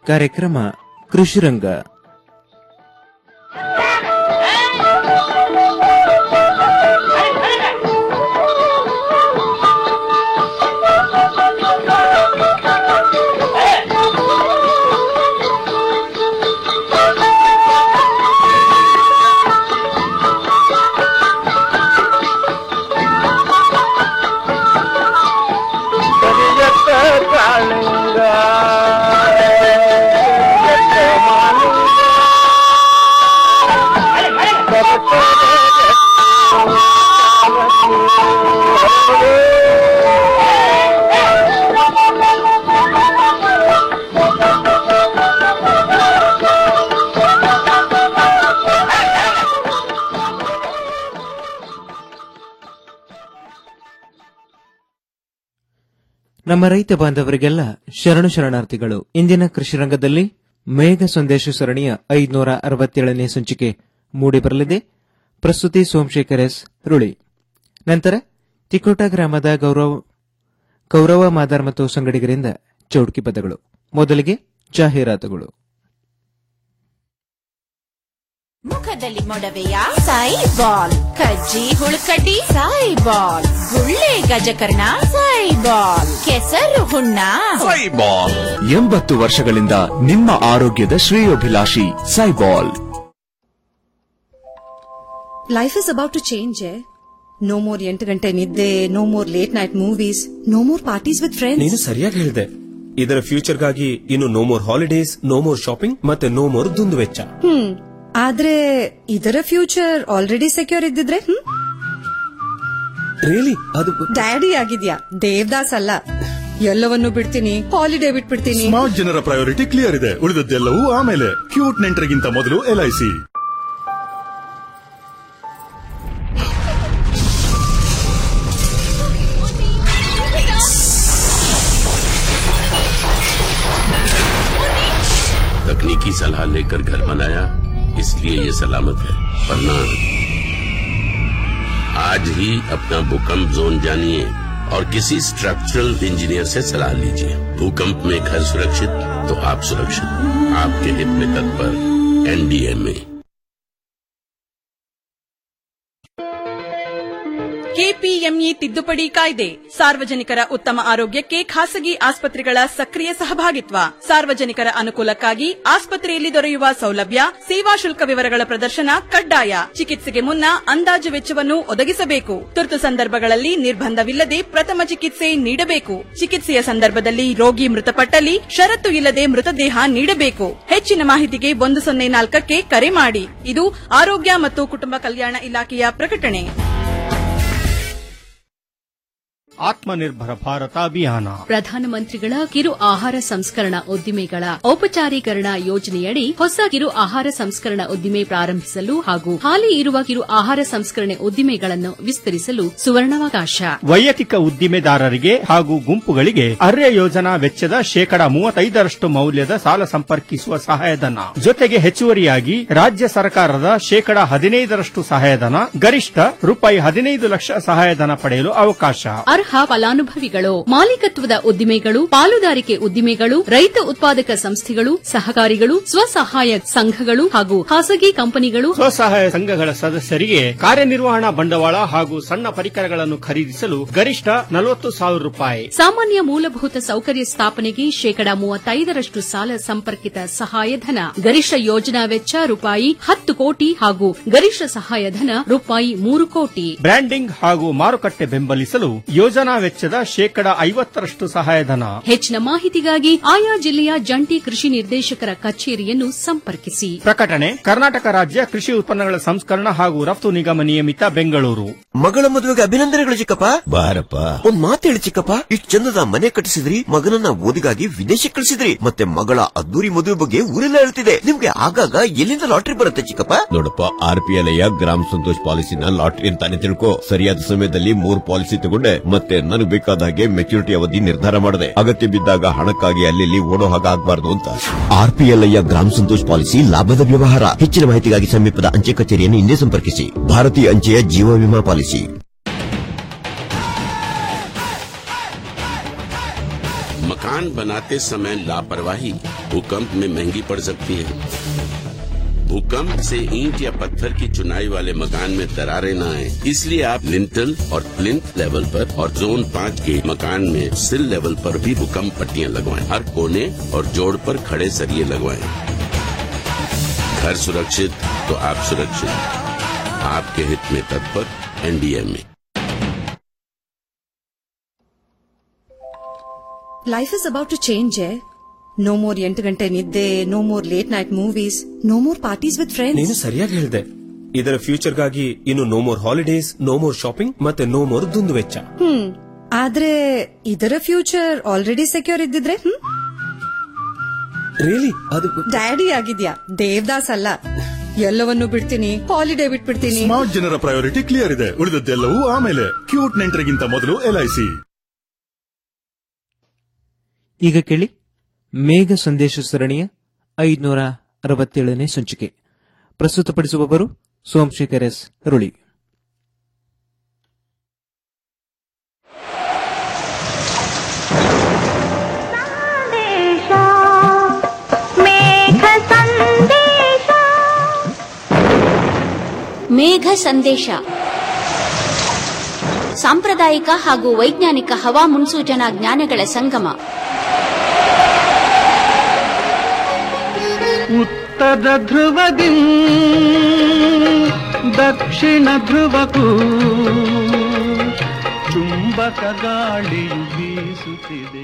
ಕಾರ್ಯಕ್ರಮ ಕೃಷಿರಂಗ ಕರಿಯತ್ತ ಕಾಳಿಂಗ ಕರಿಯತ್ತ ಮಾಲಿಂಗ ನಮ್ಮ ರೈತ ಬಾಂಧವರಿಗೆಲ್ಲ ಶರಣು ಶರಣಾರ್ಥಿಗಳು ಇಂದಿನ ಕೃಷಿ ರಂಗದಲ್ಲಿ ಮೇಘ ಸಂದೇಶ ಸರಣಿಯ ಐದುನೂರ ಅರವತ್ತೇಳನೇ ಸಂಚಿಕೆ ಮೂಡಿಬರಲಿದೆ ಪ್ರಸ್ತುತಿ ಸೋಮಶೇಖರ್ ಎಸ್ ರುಳಿ ನಂತರ ತಿಕೋಟ ಗ್ರಾಮದ ಗೌರವ ಗೌರವ ಮಾದಾರ್ ಮತ್ತು ಸಂಗಡಿಗರಿಂದ ಚೌಡ್ಕಿ ಪದಗಳು ಮೊದಲಿಗೆ ಜಾಹೀರಾತುಗಳು ಮುಖದಲ್ಲಿ ಮೊಡವೆಯ ಸಾಯಿ ಬಾಲ್ ಕಜ್ಜಿ ಹುಳುಕಡ್ಡಿ ಸಾಯಿ ಬಾಲ್ ಗುಳ್ಳೆ ಗಜಕರ್ಣ ಸಾಯಿ ಬಾಲ್ ಕೆಸರು ಹುಣ್ಣ ಸೈಬಾಲ್ ಎಂಬತ್ತು ವರ್ಷಗಳಿಂದ ನಿಮ್ಮ ಆರೋಗ್ಯದ ಶ್ರೇಯೋಭಿಲಾಷಿ Saibol life is about to change no more ಎಂಟು ಗಂಟೆ ನಿದ್ದೆ no more late night movies no more parties with ನೀನು ಫ್ರೆಂಡ್ಸ್ ಸರಿಯಾಗಿ ಹೇಳಿದೆ ಇದರ ಫ್ಯೂಚರ್ಗಾಗಿ ಇನ್ನು no more holidays no more shopping ಮತ್ತೆ ನೋ ಮೋರ್ ದುಂದು ವೆಚ್ಚ ಹ್ಮ್ ಆದ್ರೆ ಇದರ ಫ್ಯೂಚರ್ ಆಲ್ರೆಡಿ ಸೆಕ್ಯೂರ್ ಇದ್ದಿದ್ರೆ ಹ್ಮ್ ರಿಯಲಿ ಅದು ಡ್ಯಾಡಿ ಆಗಿದ್ಯಾ ದೇವದಾಸ್ ಅಲ್ಲ ಎಲ್ಲವನ್ನು ಬಿಡ್ತೀನಿ ಹಾಲಿಡೇ ಬಿಟ್ಬಿಡ್ತೀನಿ ಸ್ಮಾರ್ಟ್ ಜನರ ಪ್ರಯಾರಿಟಿ ಕ್ಲಿಯರ್ ಇದೆ ಉಳಿದದ್ದೆಲ್ಲವೂ ಆಮೇಲೆ ಕ್ಯೂಟ್ ನೆಂಟರಿಗಿಂತ ಮೊದಲು ಎಲ್ಐಸಿ तकनीकी सलाह लेकर घर बनाया इसलिए ये सलामत है वरना आज ही अपना भूकंप जोन जानिए और किसी स्ट्रक्चरल इंजीनियर से सलाह लीजिए भूकंप में घर सुरक्षित तो आप सुरक्षित आपके हित में तत्पर एनडीएमए ಕೆಪಿಎಂಇ ತಿದ್ದುಪಡಿ ಕಾಯ್ದೆ ಸಾರ್ವಜನಿಕರ ಉತ್ತಮ ಆರೋಗ್ಯಕ್ಕೆ ಖಾಸಗಿ ಆಸ್ಪತ್ರೆಗಳ ಸಕ್ರಿಯ ಸಹಭಾಗಿತ್ವ ಸಾರ್ವಜನಿಕರ ಅನುಕೂಲಕ್ಕಾಗಿ ಆಸ್ಪತ್ರೆಯಲ್ಲಿ ದೊರೆಯುವ ಸೌಲಭ್ಯ ಸೇವಾ ಶುಲ್ಕ ವಿವರಗಳ ಪ್ರದರ್ಶನ ಕಡ್ಡಾಯ ಚಿಕಿತ್ಸೆಗೆ ಮುನ್ನ ಅಂದಾಜು ವೆಚ್ಚವನ್ನು ಒದಗಿಸಬೇಕು ತುರ್ತು ಸಂದರ್ಭಗಳಲ್ಲಿ ನಿರ್ಬಂಧವಿಲ್ಲದೆ ಪ್ರಥಮ ಚಿಕಿತ್ಸೆ ನೀಡಬೇಕು ಚಿಕಿತ್ಸೆಯ ಸಂದರ್ಭದಲ್ಲಿ ರೋಗಿ ಮೃತಪಟ್ಟಲ್ಲಿ ಷರತ್ತು ಇಲ್ಲದೆ ಮೃತದೇಹ ನೀಡಬೇಕು ಹೆಚ್ಚಿನ ಮಾಹಿತಿಗೆ ಒಂದು ಸೊನ್ನೆ ನಾಲ್ಕಕ್ಕೆ ಕರೆ ಮಾಡಿ ಇದು ಆರೋಗ್ಯ ಮತ್ತು ಕುಟುಂಬ ಕಲ್ಯಾಣ ಇಲಾಖೆಯ ಪ್ರಕಟಣೆ ಆತ್ಮನಿರ್ಭರ ಭಾರತ ಅಭಿಯಾನ ಪ್ರಧಾನಮಂತ್ರಿಗಳ ಕಿರು ಆಹಾರ ಸಂಸ್ಕರಣಾ ಉದ್ದಿಮೆಗಳ ಔಪಚಾರೀಕರಣ ಯೋಜನೆಯಡಿ ಹೊಸ ಕಿರು ಆಹಾರ ಸಂಸ್ಕರಣಾ ಉದ್ದಿಮೆ ಪ್ರಾರಂಭಿಸಲು ಹಾಗೂ ಹಾಲಿ ಇರುವ ಕಿರು ಆಹಾರ ಸಂಸ್ಕರಣೆ ಉದ್ದಿಮೆಗಳನ್ನು ವಿಸ್ತರಿಸಲು ಸುವರ್ಣಾವಕಾಶ ವೈಯಕ್ತಿಕ ಉದ್ದಿಮೆದಾರರಿಗೆ ಹಾಗೂ ಗುಂಪುಗಳಿಗೆ ಅರ್ಯ ಯೋಜನಾ ವೆಚ್ಚದ ಶೇಕಡ ಮೂವತ್ತೈದರಷ್ಟು ಮೌಲ್ಯದ ಸಾಲ ಸಂಪರ್ಕಿಸುವ ಸಹಾಯಧನ ಜೊತೆಗೆ ಹೆಚ್ಚುವರಿಯಾಗಿ ರಾಜ್ಯ ಸರ್ಕಾರದ ಶೇಕಡ ಹದಿನೈದರಷ್ಟು ಸಹಾಯಧನ ಗರಿಷ್ಠ ರೂಪಾಯಿ ಹದಿನೈದು ಲಕ್ಷ ಸಹಾಯಧನ ಪಡೆಯಲು ಅವಕಾಶ ಅರ್ಹ ಫಲಾನುಭವಿಗಳು ಮಾಲೀಕತ್ವದ ಉದ್ದಿಮೆಗಳು ಪಾಲುದಾರಿಕೆ ಉದ್ದಿಮೆಗಳು ರೈತ ಉತ್ಪಾದಕ ಸಂಸ್ಥೆಗಳು ಸಹಕಾರಿಗಳು ಸ್ವಸಹಾಯ ಸಂಘಗಳು ಹಾಗೂ ಖಾಸಗಿ ಕಂಪನಿಗಳು ಸ್ವಸಹಾಯ ಸಂಘಗಳ ಸದಸ್ಯರಿಗೆ ಕಾರ್ಯನಿರ್ವಹಣಾ ಬಂಡವಾಳ ಹಾಗೂ ಸಣ್ಣ ಪರಿಕರಗಳನ್ನು ಖರೀದಿಸಲು ಗರಿಷ್ಠ ನಲವತ್ತು ಸಾವಿರ ರೂಪಾಯಿ ಸಾಮಾನ್ಯ ಮೂಲಭೂತ ಸೌಕರ್ಯ ಸ್ಥಾಪನೆಗೆ ಶೇಕಡ ಮೂವತ್ತೈದರಷ್ಟು ಸಾಲ ಸಂಪರ್ಕಿತ ಸಹಾಯಧನ ಗರಿಷ್ಠ ಯೋಜನಾ ವೆಚ್ಚ ರೂಪಾಯಿ ಹತ್ತು ಕೋಟಿ ಹಾಗೂ ಗರಿಷ್ಠ ಸಹಾಯಧನ ರೂಪಾಯಿ ಮೂರು ಕೋಟಿ ಬ್ರ್ಯಾಂಡಿಂಗ್ ಹಾಗೂ ಮಾರುಕಟ್ಟೆ ಬೆಂಬಲಿಸಲು ಯೋಜನಾ ವೆಚ್ಚದ ಶೇಕಡ ಐವತ್ತರಷ್ಟು ಸಹಾಯಧನ ಹೆಚ್ಚಿನ ಮಾಹಿತಿಗಾಗಿ ಆಯಾ ಜಿಲ್ಲೆಯ ಜಂಟಿ ಕೃಷಿ ನಿರ್ದೇಶಕರ ಕಚೇರಿಯನ್ನು ಸಂಪರ್ಕಿಸಿ ಪ್ರಕಟಣೆ ಕರ್ನಾಟಕ ರಾಜ್ಯ ಕೃಷಿ ಉತ್ಪನ್ನಗಳ ಸಂಸ್ಕರಣ ಹಾಗೂ ರಫ್ತು ನಿಗಮ ನಿಯಮಿತ ಬೆಂಗಳೂರು ಮಗಳ ಮದುವೆಗೆ ಅಭಿನಂದನೆಗಳು ಚಿಕ್ಕಪ್ಪ ಬಾರಪ್ಪ ಒಂದ್ ಮಾತು ಹೇಳಿ ಚಿಕ್ಕಪ್ಪ ಇಷ್ಟು ಚಂದದ ಮನೆ ಕಟ್ಟಿಸಿದ್ರಿ ಮಗನನ್ನ ಓದಿಗಾಗಿ ವಿದೇಶಕ್ಕೆ ಕಳಿಸಿದ್ರಿ ಮತ್ತೆ ಮಗಳ ಅದ್ದೂರಿ ಮದುವೆ ಬಗ್ಗೆ ಊರೆಲ್ಲ ಹೇಳ್ತಿದೆ ನಿಮ್ಗೆ ಆಗಾಗ ಎಲ್ಲಿಂದ ಲಾಟ್ರಿ ಬರುತ್ತೆ ಚಿಕ್ಕಪ್ಪ ನೋಡಪ್ಪ ಆರ್ ಪಿ ಎಲ್ ಗ್ರಾಮ ಸಂತೋಷ್ ಪಾಲಿಸಿನ ಲಾಟರಿ ಅಂತಾನೆ ತಿಳ್ಕೊ ಸರಿಯಾದ ಸಮಯದಲ್ಲಿ ಮೂರ್ ಪಾಲಿಸಿ ತಗೊಂಡೆ ಮತ್ತೆ ನನಗೆ ಬೇಕಾದ ಹಾಗೆ ಮೆಚುರಿಟಿ ಅವಧಿ ನಿರ್ಧಾರ ಮಾಡಿದೆ ಅಗತ್ಯ ಬಿದ್ದಾಗ ಹಣಕ್ಕಾಗಿ ಅಲ್ಲಿ ಓಡೋ ಹಾಗೆ ಆಗ್ಬಾರ್ದು ಅಂತ ಆರ್ ಪಿ ಎಲ್ ಗ್ರಾಮ ಸಂತೋಷ್ ಪಾಲಿಸಿ ಲಾಭದ ವ್ಯವಹಾರ ಹೆಚ್ಚಿನ ಮಾಹಿತಿಗಾಗಿ ಸಮೀಪದ ಅಂಚೆ ಕಚೇರಿಯನ್ನು ಹಿಂದೆ ಸಂಪರ್ಕಿಸಿ ಭಾರತೀಯ ಅಂಚೆಯ ಜೀವ ವಿಮಾ ಪಾಲಿಸಿ मकान मकान बनाते समय लापरवाही भूकंप में महंगी पड़ सकती है भूकंप से ईंट या पत्थर की चुनाई वाले मकान में दरारें न आए इसलिए आप लिंटल और प्लिंथ लेवल पर और जोन पाँच के मकान में सिल लेवल पर भी भूकंप पट्टियां लगवाएं हर कोने और जोड़ पर खड़े सरिये लगवाएं घर सुरक्षित तो आप सुरक्षित आपके हित में तत्पर NDMA life is about to change no more ಎಂಟು ಗಂಟೆ ನಿದ್ದೆ no more late night movies no more parties with ನೀನು ಫ್ರೆಂಡ್ಸ್ ಸರಿಯಾಗಿ ಹೇಳಿದೆ ಇದರ ಫ್ಯೂಚರ್ಗಾಗಿ ಇನ್ನು no more holidays no more shopping ಮತ್ತೆ ನೋ ಮೋರ್ ದುಂದು ವೆಚ್ಚ ಹ್ಮ್ ಆದ್ರೆ ಇದರ ಫ್ಯೂಚರ್ ಆಲ್ರೆಡಿ ಸೆಕ್ಯೂರ್ ಇದ್ದಿದ್ರೆ ಹ್ಮ್ ರಿಯಲಿ ಅದು ಡ್ಯಾಡಿ ಆಗಿದ್ಯಾ ದೇವದಾಸ್ ಅಲ್ಲ ಎಲ್ಲವನ್ನೂ ಬಿಡ್ತೀನಿ ಹಾಲಿಡೇ ಬಿಟ್ಬಿಡ್ತೀನಿ ಸ್ಮಾರ್ಟ್ ಜನರ ಪ್ರಯಾರಿಟಿ ಕ್ಲಿಯರ್ ಇದೆ ಉಳಿದದ್ದೆಲ್ಲವೂ ಆಮೇಲೆ ಕ್ಯೂಟ್ ನೆಂಟರಿಗಿಂತ ಮೊದಲು ಎಲ್ಐಸಿ ಈಗ ಕೇಳಿ ಮೇಘ ಸಂದೇಶ ಸರಣಿಯ ಐದುನೂರ ಅರವತ್ತೇಳನೇ ಸಂಚಿಕೆ ಪ್ರಸ್ತುತಪಡಿಸುವವರು ಸೋಮಶೇಖರ್ ಎಸ್ ರುಳಿ ಮೇಘ ಸಂದೇಶ ಸಾಂಪ್ರದಾಯಿಕ ಹಾಗೂ ವೈಜ್ಞಾನಿಕ ಹವಾ ಮುನ್ಸೂಚನಾ ಜ್ಞಾನಗಳ ಸಂಗಮ ಉತ್ತರ ಧ್ರುವದಿ ದಕ್ಷಿಣ ಧ್ರುವಕ್ಕೂ ಚುಂಬಕ ಗಾಳಿಯು ಬೀಸುತ್ತಿದೆ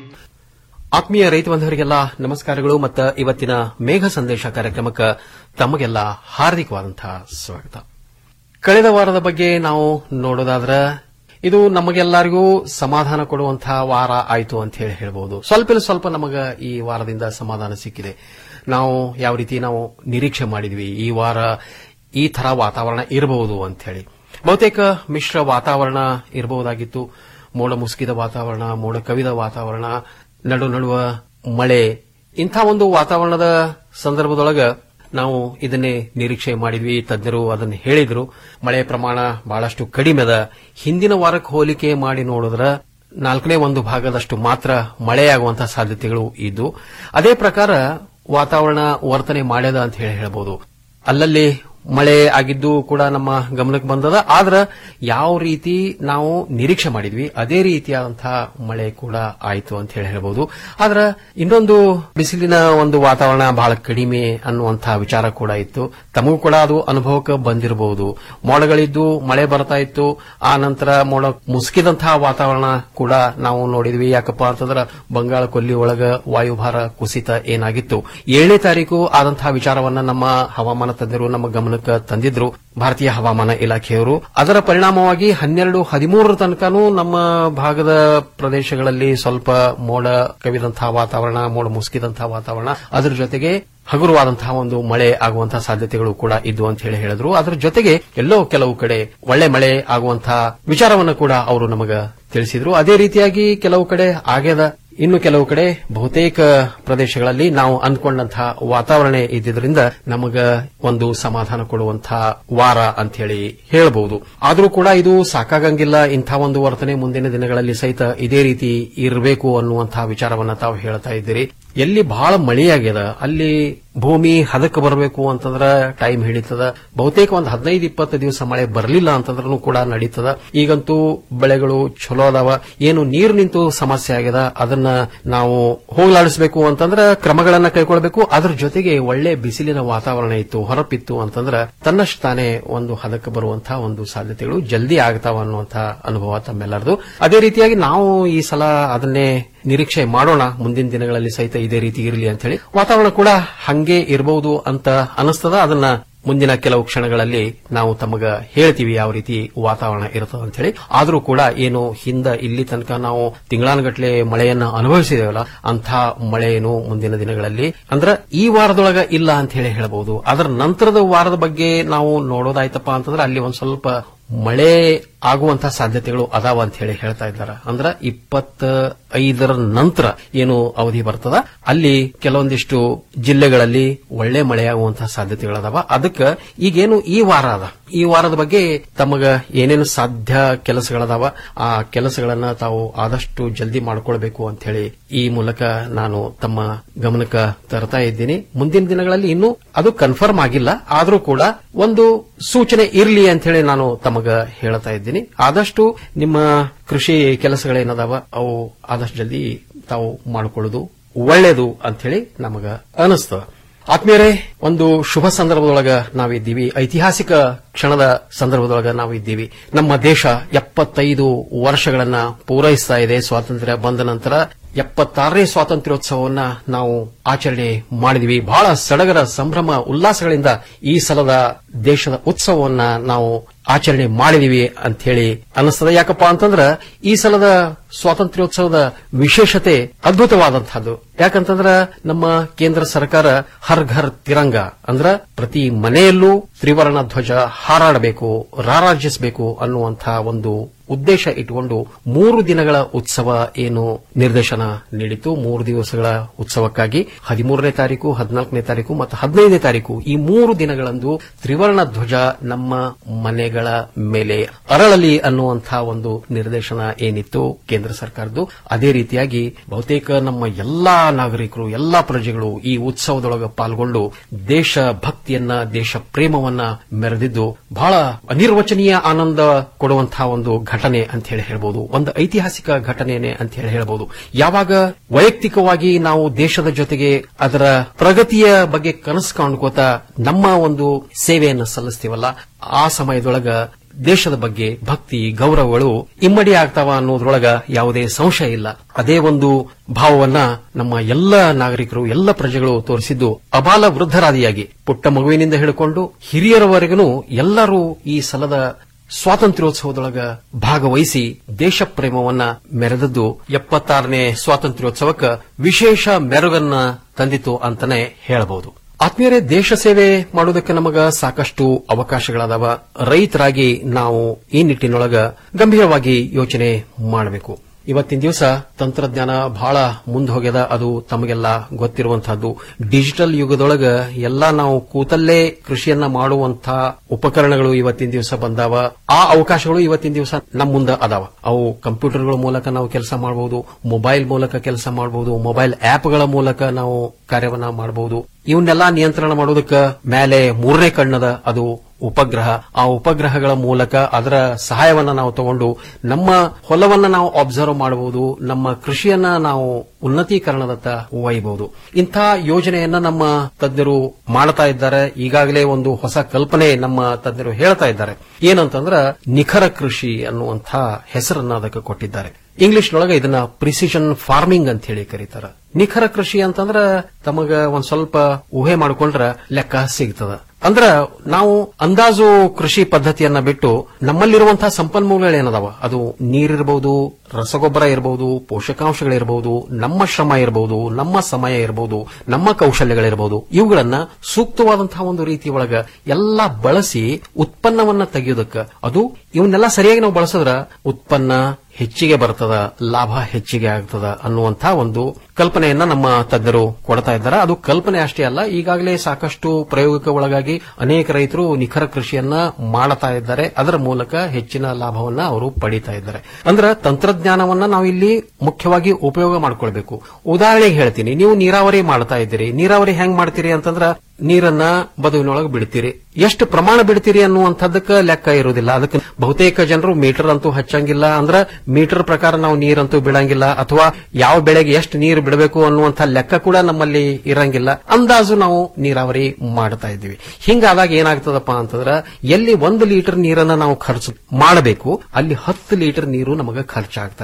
ಆತ್ಮೀಯ ರೈತ ಬಂಧವರಿಗೆಲ್ಲ ನಮಸ್ಕಾರಗಳು ಮತ್ತು ಇವತ್ತಿನ ಮೇಘ ಸಂದೇಶ ಕಾರ್ಯಕ್ರಮಕ್ಕೆ ತಮಗೆಲ್ಲ ಹಾರ್ದಿಕವಾದಂತಹ ಸ್ವಾಗತ ಕಳೆದ ವಾರದ ಬಗ್ಗೆ ನಾವು ನೋಡೋದಾದ್ರೆ ಇದು ನಮಗೆಲ್ಲರಿಗೂ ಸಮಾಧಾನ ಕೊಡುವಂತಹ ವಾರ ಆಯಿತು ಅಂತ ಹೇಳಿ ಹೇಳ್ಬೋದು ಸ್ವಲ್ಪ ಸ್ವಲ್ಪ ನಮಗ ಈ ವಾರದಿಂದ ಸಮಾಧಾನ ಸಿಕ್ಕಿದೆ ನಾವು ಯಾವ ರೀತಿ ನಾವು ನಿರೀಕ್ಷೆ ಮಾಡಿದ್ವಿ ಈ ವಾರ ಈ ತರ ವಾತಾವರಣ ಇರಬಹುದು ಅಂತ ಹೇಳಿ ಬಹುತೇಕ ಮಿಶ್ರ ವಾತಾವರಣ ಇರಬಹುದಾಗಿತ್ತು ಮೋಡ ಮುಸುಕಿದ ವಾತಾವರಣ ಮೋಡ ಕವಿದ ವಾತಾವರಣ ನಡು ನಡುವ ಮಳೆ ಇಂಥ ಒಂದು ವಾತಾವರಣದ ಸಂದರ್ಭದೊಳಗ ನಾವು ಇದನ್ನೇ ನಿರೀಕ್ಷೆ ಮಾಡಿದ್ವಿ ತಜ್ಞರು ಅದನ್ನು ಹೇಳಿದ್ರು ಮಳೆ ಪ್ರಮಾಣ ಬಹಳಷ್ಟು ಕಡಿಮೆ ಅದ ಹಿಂದಿನ ವಾರಕ್ಕೆ ಹೋಲಿಕೆ ಮಾಡಿ ನೋಡಿದ್ರ ನಾಲ್ಕನೇ ಒಂದು ಭಾಗದಷ್ಟು ಮಾತ್ರ ಮಳೆಯಾಗುವಂತಹ ಸಾಧ್ಯತೆಗಳು ಇದ್ದು ಅದೇ ಪ್ರಕಾರ ವಾತಾವರಣ ವರ್ತನೆ ಮಾಡ್ಯದ ಅಂತ ಹೇಳಿ ಹೇಳಬಹುದು ಅಲ್ಲಲ್ಲಿ ಮಳೆ ಆಗಿದ್ದು ಕೂಡ ನಮ್ಮ ಗಮನಕ್ಕೆ ಬಂದದ ಆದ್ರ ಯಾವ ರೀತಿ ನಾವು ನಿರೀಕ್ಷೆ ಮಾಡಿದ್ವಿ ಅದೇ ರೀತಿಯಾದಂತಹ ಮಳೆ ಕೂಡ ಆಯಿತು ಅಂತ ಹೇಳಿ ಹೇಳ್ಬಹುದು ಆದ್ರ ಇನ್ನೊಂದು ಬಿಸಿಲಿನ ಒಂದು ವಾತಾವರಣ ಬಹಳ ಕಡಿಮೆ ಅನ್ನುವಂತಹ ವಿಚಾರ ಕೂಡ ಇತ್ತು ತಮಗೂ ಕೂಡ ಅದು ಅನುಭವಕ್ಕೆ ಬಂದಿರಬಹುದು ಮೋಡಗಳಿದ್ದು ಮಳೆ ಬರ್ತಾ ಇತ್ತು ಆ ನಂತರ ಮೋಡ ಮುಸುಕಿದಂತಹ ವಾತಾವರಣ ಕೂಡ ನಾವು ನೋಡಿದ್ವಿ ಯಾಕಪ್ಪ ಅಂತಂದ್ರ ಬಂಗಾಳ ಕೊಲ್ಲಿ ಒಳಗ ವಾಯುಭಾರ ಕುಸಿತ ಏನಾಗಿತ್ತು ಏಳನೇ ತಾರೀಕು ಆದಂತಹ ವಿಚಾರವನ್ನ ನಮ್ಮ ಹವಾಮಾನ ತಜ್ಞರು ನಮ್ಮ ಗಮನಕ್ಕೆ ತಂದಿದ್ರು ಭಾರತೀಯ ಹವಾಮಾನ ಇಲಾಖೆಯವರು ಅದರ ಪರಿಣಾಮವಾಗಿ ಹನ್ನೆರಡು ಹದಿಮೂರರ ತನಕನೂ ನಮ್ಮ ಭಾಗದ ಪ್ರದೇಶಗಳಲ್ಲಿ ಸ್ವಲ್ಪ ಮೋಡ ಕವಿದಂತಹ ವಾತಾವರಣ ಮೋಡ ಮುಸುಕಿದಂತಹ ವಾತಾವರಣ ಅದರ ಜೊತೆಗೆ ಹಗುರವಾದಂತಹ ಒಂದು ಮಳೆ ಆಗುವಂತಹ ಸಾಧ್ಯತೆಗಳು ಕೂಡ ಇದ್ವು ಅಂತ ಹೇಳಿ ಹೇಳಿದ್ರು ಅದರ ಜೊತೆಗೆ ಎಲ್ಲೋ ಕೆಲವು ಕಡೆ ಒಳ್ಳೆ ಮಳೆ ಆಗುವಂತಹ ವಿಚಾರವನ್ನು ಕೂಡ ಅವರು ನಮಗ ತಿಳಿಸಿದ್ರು ಅದೇ ರೀತಿಯಾಗಿ ಕೆಲವು ಕಡೆ ಆಗ್ಯದ ಇನ್ನು ಕೆಲವು ಕಡೆ ಬಹುತೇಕ ಪ್ರದೇಶಗಳಲ್ಲಿ ನಾವು ಅಂದ್ಕೊಂಡಂತಹ ವಾತಾವರಣ ಇದ್ದಿದ್ರಿಂದ ನಮಗ ಒಂದು ಸಮಾಧಾನ ಕೊಡುವಂತಹ ವಾರ ಅಂತ ಹೇಳಿ ಹೇಳಬಹುದು ಆದರೂ ಕೂಡ ಇದು ಸಾಕಾಗಂಗಿಲ್ಲ ಇಂಥ ಒಂದು ವರ್ತನೆ ಮುಂದಿನ ದಿನಗಳಲ್ಲಿ ಸಹಿತ ಇದೇ ರೀತಿ ಇರಬೇಕು ಅನ್ನುವಂತಹ ವಿಚಾರವನ್ನ ತಾವು ಹೇಳ್ತಾ ಇದ್ದೀರಿ ಎಲ್ಲಿ ಬಹಳ ಮಳೆಯಾಗ್ಯದ ಅಲ್ಲಿ ಭೂಮಿ ಹದಕ್ಕೆ ಬರಬೇಕು ಅಂತಂದ್ರ ಟೈಮ್ ಹಿಡಿತದ ಬಹುತೇಕ ಒಂದು ಹದಿನೈದು ಇಪ್ಪತ್ತು ದಿವಸ ಮಳೆ ಬರಲಿಲ್ಲ ಅಂತಂದ್ರೂ ಕೂಡ ನಡೀತದ ಈಗಂತೂ ಬೆಳೆಗಳು ಚಲೋ ಅದಾವ ಏನು ನೀರು ನಿಂತು ಸಮಸ್ಯೆ ಆಗ್ಯದ ಅದನ್ನ ನಾವು ಹೋಗಲಾಡಿಸಬೇಕು ಅಂತಂದ್ರ ಕ್ರಮಗಳನ್ನ ಕೈಗೊಳ್ಳಬೇಕು ಅದ್ರ ಜೊತೆಗೆ ಒಳ್ಳೆ ಬಿಸಿಲಿನ ವಾತಾವರಣ ಇತ್ತು ಹೊರಪಿತ್ತು ಅಂತಂದ್ರ ತನ್ನಷ್ಟು ತಾನೇ ಒಂದು ಹದಕ್ಕೆ ಬರುವಂತಹ ಒಂದು ಸಾಧ್ಯತೆಗಳು ಜಲ್ದಿ ಆಗ್ತಾವ ಅನ್ನುವಂತಹ ಅನುಭವ ತಮ್ಮೆಲ್ಲರದು ಅದೇ ರೀತಿಯಾಗಿ ನಾವು ಈ ಸಲ ಅದನ್ನೇ ನಿರೀಕ್ಷೆ ಮಾಡೋಣ ಮುಂದಿನ ದಿನಗಳಲ್ಲಿ ಸಹಿತ ಇದೇ ರೀತಿ ಇರಲಿ ಅಂತ ಹೇಳಿ ವಾತಾವರಣ ಕೂಡ ಹಂಗೆ ಇರಬಹುದು ಅಂತ ಅನಿಸ್ತದ ಅದನ್ನ ಮುಂದಿನ ಕೆಲವು ಕ್ಷಣಗಳಲ್ಲಿ ನಾವು ತಮಗ ಹೇಳ್ತೀವಿ ಯಾವ ರೀತಿ ವಾತಾವರಣ ಇರ್ತದೆ ಅಂತ ಹೇಳಿ ಆದರೂ ಕೂಡ ಏನು ಹಿಂದ ಇಲ್ಲಿ ತನಕ ನಾವು ತಿಂಗಳಾನುಗಟ್ಲೆ ಮಳೆಯನ್ನ ಅನುಭವಿಸಿದೇವಲ್ಲ ಅಂಥ ಮಳೆ ಏನು ಮುಂದಿನ ದಿನಗಳಲ್ಲಿ ಅಂದ್ರ ಈ ವಾರದೊಳಗ ಇಲ್ಲ ಅಂತ ಹೇಳಿ ಹೇಳಬಹುದು ಅದರ ನಂತರದ ವಾರದ ಬಗ್ಗೆ ನಾವು ನೋಡೋದಾಯ್ತಪ್ಪ ಅಂತಂದ್ರೆ ಅಲ್ಲಿ ಒಂದ್ ಸ್ವಲ್ಪ ಮಳೆ ಆಗುವಂತಹ ಸಾಧ್ಯತೆಗಳು ಅದಾವ ಅಂತ ಹೇಳಿ ಹೇಳ್ತಾ ಇದ್ದಾರೆ ಅಂದ್ರ ಇಪ್ಪತ್ತ ಐದರ ನಂತರ ಏನು ಅವಧಿ ಬರ್ತದ ಅಲ್ಲಿ ಕೆಲವೊಂದಿಷ್ಟು ಜಿಲ್ಲೆಗಳಲ್ಲಿ ಒಳ್ಳೆ ಮಳೆಯಾಗುವಂತಹ ಸಾಧ್ಯತೆಗಳದಾವ ಅದಕ್ಕೆ ಈಗೇನು ಈ ವಾರ ಅದ ಈ ವಾರದ ಬಗ್ಗೆ ತಮಗ ಏನೇನು ಸಾಧ್ಯ ಕೆಲಸಗಳದಾವ ಆ ಕೆಲಸಗಳನ್ನ ತಾವು ಆದಷ್ಟು ಜಲ್ದಿ ಮಾಡ್ಕೊಳ್ಬೇಕು ಅಂತ ಹೇಳಿ ಈ ಮೂಲಕ ನಾನು ತಮ್ಮ ಗಮನಕ್ಕೆ ತರ್ತಾ ಇದ್ದೀನಿ ಮುಂದಿನ ದಿನಗಳಲ್ಲಿ ಇನ್ನೂ ಅದು ಕನ್ಫರ್ಮ್ ಆಗಿಲ್ಲ ಆದರೂ ಕೂಡ ಒಂದು ಸೂಚನೆ ಇರಲಿ ಅಂತ ಹೇಳಿ ನಾನು ತಮಗ ಹೇಳ್ತಾ ಇದ್ದೀನಿ ಆದಷ್ಟು ನಿಮ್ಮ ಕೃಷಿ ಕೆಲಸಗಳೇನದಾವ ಅವು ಆದಷ್ಟು ಜಲ್ದಿ ತಾವು ಮಾಡಿಕೊಳ್ಳೋದು ಒಳ್ಳೇದು ಅಂತ ಹೇಳಿ ನಮಗ ಅನಿಸ್ತದ ಆತ್ಮೀಯರೇ ಒಂದು ಶುಭ ಸಂದರ್ಭದೊಳಗ ನಾವಿದ್ದೀವಿ ಐತಿಹಾಸಿಕ ಕ್ಷಣದ ಸಂದರ್ಭದೊಳಗ ನಾವಿದ್ದೀವಿ ನಮ್ಮ ದೇಶ ಎಪ್ಪತ್ತೈದು ವರ್ಷಗಳನ್ನ ಪೂರೈಸ್ತಾ ಇದೆ ಸ್ವಾತಂತ್ರ್ಯ ಬಂದ ನಂತರ ಎಪ್ಪತ್ತಾರನೇ ಸ್ವಾತಂತ್ರ್ಯೋತ್ಸವವನ್ನ ನಾವು ಆಚರಣೆ ಮಾಡಿದ್ವಿ ಬಹಳ ಸಡಗರ ಸಂಭ್ರಮ ಉಲ್ಲಾಸಗಳಿಂದ ಈ ಸಲದ ದೇಶದ ಉತ್ಸವವನ್ನ ನಾವು ಆಚರಣೆ ಮಾಡಿದೀವಿ ಅಂತ ಹೇಳಿ ಅನಿಸ್ತದೆ ಯಾಕಪ್ಪ ಅಂತಂದ್ರ ಈ ಸಲದ ಸ್ವಾತಂತ್ರ್ಯೋತ್ಸವದ ವಿಶೇಷತೆ ಅದ್ಭುತವಾದಂತಹದ್ದು ಯಾಕಂತಂದ್ರ ನಮ್ಮ ಕೇಂದ್ರ ಸರ್ಕಾರ ಹರ್ ಘರ್ ತಿರಂಗ ಅಂದ್ರ ಪ್ರತಿ ಮನೆಯಲ್ಲೂ ತ್ರಿವರ್ಣ ಧ್ವಜ ಹಾರಾಡಬೇಕು ರಾರಾಜಿಸಬೇಕು ಅನ್ನುವಂತಹ ಒಂದು ಉದ್ದೇಶ ಇಟ್ಟುಕೊಂಡು ಮೂರು ದಿನಗಳ ಉತ್ಸವ ಏನು ನಿರ್ದೇಶನ ನೀಡಿತು ಮೂರು ದಿವಸಗಳ ಉತ್ಸವಕ್ಕಾಗಿ ಹದಿಮೂರನೇ ತಾರೀಕು ಹದಿನಾಲ್ಕನೇ ತಾರೀಕು ಮತ್ತು ಹದಿನೈದನೇ ತಾರೀಕು ಈ ಮೂರು ದಿನಗಳಂದು ತ್ರಿವರ್ಣ ಧ್ವಜ ನಮ್ಮ ಮನೆಗಳ ಮೇಲೆ ಅರಳಲಿ ಅನ್ನುವಂತಹ ಒಂದು ನಿರ್ದೇಶನ ಏನಿತ್ತು ಕೇಂದ್ರ ಸರ್ಕಾರದ್ದು ಅದೇ ರೀತಿಯಾಗಿ ಬಹುತೇಕ ನಮ್ಮ ಎಲ್ಲಾ ನಾಗರಿಕರು ಎಲ್ಲಾ ಪ್ರಜೆಗಳು ಈ ಉತ್ಸವದೊಳಗೆ ಪಾಲ್ಗೊಂಡು ದೇಶ ಭಕ್ತಿಯನ್ನ ದೇಶ ಪ್ರೇಮವನ್ನ ಮೆರೆದಿದ್ದು ಬಹಳ ಅನಿರ್ವಚನೀಯ ಆನಂದ ಕೊಡುವಂತಹ ಒಂದು ಘಟನೆ ಅಂತ ಹೇಳಿ ಹೇಳ್ಬೋದು ಒಂದು ಐತಿಹಾಸಿಕ ಘಟನೆನೆ ಅಂತ ಹೇಳಿ ಹೇಳ್ಬೋದು ಯಾವಾಗ ವೈಯಕ್ತಿಕವಾಗಿ ನಾವು ದೇಶದ ಜೊತೆಗೆ ಅದರ ಪ್ರಗತಿಯ ಬಗ್ಗೆ ಕನಸು ಕಾಣ್ಕೋತ ನಮ್ಮ ಒಂದು ಸೇವೆಯನ್ನು ಸಲ್ಲಿಸ್ತೀವಲ್ಲ ಆ ಸಮಯದೊಳಗ ದೇಶದ ಬಗ್ಗೆ ಭಕ್ತಿ ಗೌರವಗಳು ಇಮ್ಮಡಿ ಆಗ್ತಾವ ಅನ್ನೋದ್ರೊಳಗ ಯಾವುದೇ ಸಂಶಯ ಇಲ್ಲ ಅದೇ ಒಂದು ಭಾವವನ್ನ ನಮ್ಮ ಎಲ್ಲ ನಾಗರಿಕರು ಎಲ್ಲ ಪ್ರಜೆಗಳು ತೋರಿಸಿದ್ದು ಅಬಾಲ ವೃದ್ಧರಾದಿಯಾಗಿ ಪುಟ್ಟ ಮಗುವಿನಿಂದ ಹಿಡ್ಕೊಂಡು ಹಿರಿಯರವರೆಗೂ ಎಲ್ಲರೂ ಈ ಸಲದ ಸ್ವಾತಂತ್ರ್ಯೋತ್ಸವದೊಳಗ ಭಾಗವಹಿಸಿ ದೇಶ ಪ್ರೇಮವನ್ನ ಮೆರೆದದ್ದು ಎಪ್ಪತ್ತಾರನೇ ಸ್ವಾತಂತ್ರ್ಯೋತ್ಸವಕ್ಕೆ ವಿಶೇಷ ಮೆರುಗನ್ನ ತಂದಿತು ಅಂತಾನೆ ಹೇಳಬಹುದು ಆತ್ಮೀಯರೇ ದೇಶ ಸೇವೆ ಮಾಡುವುದಕ್ಕೆ ನಮಗ ಸಾಕಷ್ಟು ಅವಕಾಶಗಳದಾವ ರೈತರಾಗಿ ನಾವು ಈ ನಿಟ್ಟಿನೊಳಗ ಗಂಭೀರವಾಗಿ ಯೋಚನೆ ಮಾಡಬೇಕು ಇವತ್ತಿನ ದಿವಸ ತಂತ್ರಜ್ಞಾನ ಬಹಳ ಮುಂದೆ ಹೋಗ್ಯದ ಅದು ತಮಗೆಲ್ಲ ಗೊತ್ತಿರುವಂತಹದ್ದು ಡಿಜಿಟಲ್ ಯುಗದೊಳಗ ಎಲ್ಲಾ ನಾವು ಕೂತಲ್ಲೇ ಕೃಷಿಯನ್ನ ಮಾಡುವಂತಹ ಉಪಕರಣಗಳು ಇವತ್ತಿನ ದಿವಸ ಬಂದಾವ ಆ ಅವಕಾಶಗಳು ಇವತ್ತಿನ ದಿವಸ ನಮ್ಮ ಮುಂದೆ ಅದಾವ ಅವು ಕಂಪ್ಯೂಟರ್ಗಳ ಮೂಲಕ ನಾವು ಕೆಲಸ ಮಾಡಬಹುದು ಮೊಬೈಲ್ ಮೂಲಕ ಕೆಲಸ ಮಾಡಬಹುದು ಮೊಬೈಲ್ ಆಪ್ಗಳ ಮೂಲಕ ನಾವು ಕಾರ್ಯವನ್ನ ಮಾಡಬಹುದು ಇವನ್ನೆಲ್ಲಾ ನಿಯಂತ್ರಣ ಮಾಡೋದಕ್ಕೆ ಮೇಲೆ ಮೂರನೇ ಕಣ್ಣದ ಅದು ಉಪಗ್ರಹ ಆ ಉಪಗ್ರಹಗಳ ಮೂಲಕ ಅದರ ಸಹಾಯವನ್ನ ನಾವು ತಗೊಂಡು ನಮ್ಮ ಹೊಲವನ್ನ ನಾವು ಅಬ್ಸರ್ವ್ ಮಾಡಬಹುದು ನಮ್ಮ ಕೃಷಿಯನ್ನ ನಾವು ಉನ್ನತೀಕರಣದತ್ತ ಒಯ್ಯಬಹುದು ಇಂಥ ಯೋಜನೆಯನ್ನ ನಮ್ಮ ತಜ್ಞರು ಮಾಡ್ತಾ ಇದ್ದಾರೆ ಈಗಾಗಲೇ ಒಂದು ಹೊಸ ಕಲ್ಪನೆ ನಮ್ಮ ತಜ್ಞರು ಹೇಳ್ತಾ ಇದ್ದಾರೆ ಏನಂತಂದ್ರ ನಿಖರ ಕೃಷಿ ಅನ್ನುವಂಥ ಹೆಸರನ್ನ ಅದಕ್ಕೆ ಕೊಟ್ಟಿದ್ದಾರೆ ಇಂಗ್ಲಿಷ್ನೊಳಗೆ ಇದನ್ನ ಪ್ರಿಸಿಷನ್ ಫಾರ್ಮಿಂಗ್ ಅಂತ ಹೇಳಿ ಕರೀತಾರ ನಿಖರ ಕೃಷಿ ಅಂತಂದ್ರ ತಮಗ ಒಂದ್ ಸ್ವಲ್ಪ ಊಹೆ ಮಾಡ್ಕೊಂಡ್ರ ಲೆಕ್ಕ ಸಿಗ್ತದ ಅಂದ್ರ ನಾವು ಅಂದಾಜು ಕೃಷಿ ಪದ್ಧತಿಯನ್ನ ಬಿಟ್ಟು ನಮ್ಮಲ್ಲಿರುವಂತಹ ಸಂಪನ್ಮೂಲಗಳೇನದಾವ ಅದು ನೀರಿರಬಹುದು ರಸಗೊಬ್ಬರ ಇರಬಹುದು ಪೋಷಕಾಂಶಗಳಿರಬಹುದು ನಮ್ಮ ಶ್ರಮ ಇರಬಹುದು ನಮ್ಮ ಸಮಯ ಇರಬಹುದು ನಮ್ಮ ಕೌಶಲ್ಯಗಳಿರಬಹುದು ಇವುಗಳನ್ನ ಸೂಕ್ತವಾದಂತಹ ಒಂದು ರೀತಿ ಒಳಗ ಎಲ್ಲ ಬಳಸಿ ಉತ್ಪನ್ನವನ್ನ ತೆಗೆಯೋದಕ್ಕ ಅದು ಇವನ್ನೆಲ್ಲ ಸರಿಯಾಗಿ ನಾವು ಬಳಸಿದ್ರ ಉತ್ಪನ್ನ ಹೆಚ್ಚಿಗೆ ಬರ್ತದ ಲಾಭ ಹೆಚ್ಚಿಗೆ ಆಗ್ತದ ಅನ್ನುವಂತಹ ಒಂದು ಕಲ್ಪನೆಯನ್ನ ನಮ್ಮ ತಜ್ಞರು ಕೊಡ್ತಾ ಇದ್ದಾರೆ ಅದು ಕಲ್ಪನೆ ಅಷ್ಟೇ ಅಲ್ಲ ಈಗಾಗಲೇ ಸಾಕಷ್ಟು ಪ್ರಯೋಗಕ್ಕೆ ಒಳಗಾಗಿ ಅನೇಕ ರೈತರು ನಿಖರ ಕೃಷಿಯನ್ನ ಮಾಡ್ತಾ ಇದ್ದಾರೆ ಅದರ ಮೂಲಕ ಹೆಚ್ಚಿನ ಲಾಭವನ್ನ ಅವರು ಪಡೀತಾ ಇದ್ದಾರೆ ಅಂದ್ರೆ ತಂತ್ರಜ್ಞಾನವನ್ನ ನಾವು ಇಲ್ಲಿ ಮುಖ್ಯವಾಗಿ ಉಪಯೋಗ ಮಾಡ್ಕೊಳ್ಬೇಕು ಉದಾಹರಣೆಗೆ ಹೇಳ್ತೀನಿ ನೀವು ನೀರಾವರಿ ಮಾಡ್ತಾ ಇದ್ದೀರಿ ನೀರಾವರಿ ಹೆಂಗ್ ಮಾಡ್ತೀರಿ ಅಂತಂದ್ರ ನೀರನ್ನ ಬದುವಿನೊಳಗೆ ಬಿಡ್ತೀರಿ ಎಷ್ಟು ಪ್ರಮಾಣ ಬಿಡ್ತೀರಿ ಅನ್ನುವಂಥದ್ದಕ್ಕೆ ಲೆಕ್ಕ ಇರುವುದಿಲ್ಲ ಅದಕ್ಕೆ ಬಹುತೇಕ ಜನರು ಮೀಟರ್ ಅಂತೂ ಹಚ್ಚಂಗಿಲ್ಲ ಅಂದ್ರ ಮೀಟರ್ ಪ್ರಕಾರ ನಾವು ನೀರಂತೂ ಬಿಡಂಗಿಲ್ಲ ಅಥವಾ ಯಾವ ಬೆಳೆಗೆ ಎಷ್ಟು ನೀರು ಬಿಡಬೇಕು ಅನ್ನುವಂಥ ಲೆಕ್ಕ ಕೂಡ ನಮ್ಮಲ್ಲಿ ಇರಂಗಿಲ್ಲ ಅಂದಾಜು ನಾವು ನೀರಾವರಿ ಮಾಡ್ತಾ ಇದ್ದೀವಿ ಹಿಂಗಾದಾಗ ಏನಾಗ್ತದಪ್ಪ ಅಂತಂದ್ರ ಎಲ್ಲಿ ಒಂದು ಲೀಟರ್ ನೀರನ್ನ ನಾವು ಖರ್ಚು ಮಾಡಬೇಕು ಅಲ್ಲಿ ಹತ್ತು ಲೀಟರ್ ನೀರು ನಮಗೆ ಖರ್ಚಾಗ್ತಾ ಇದೆ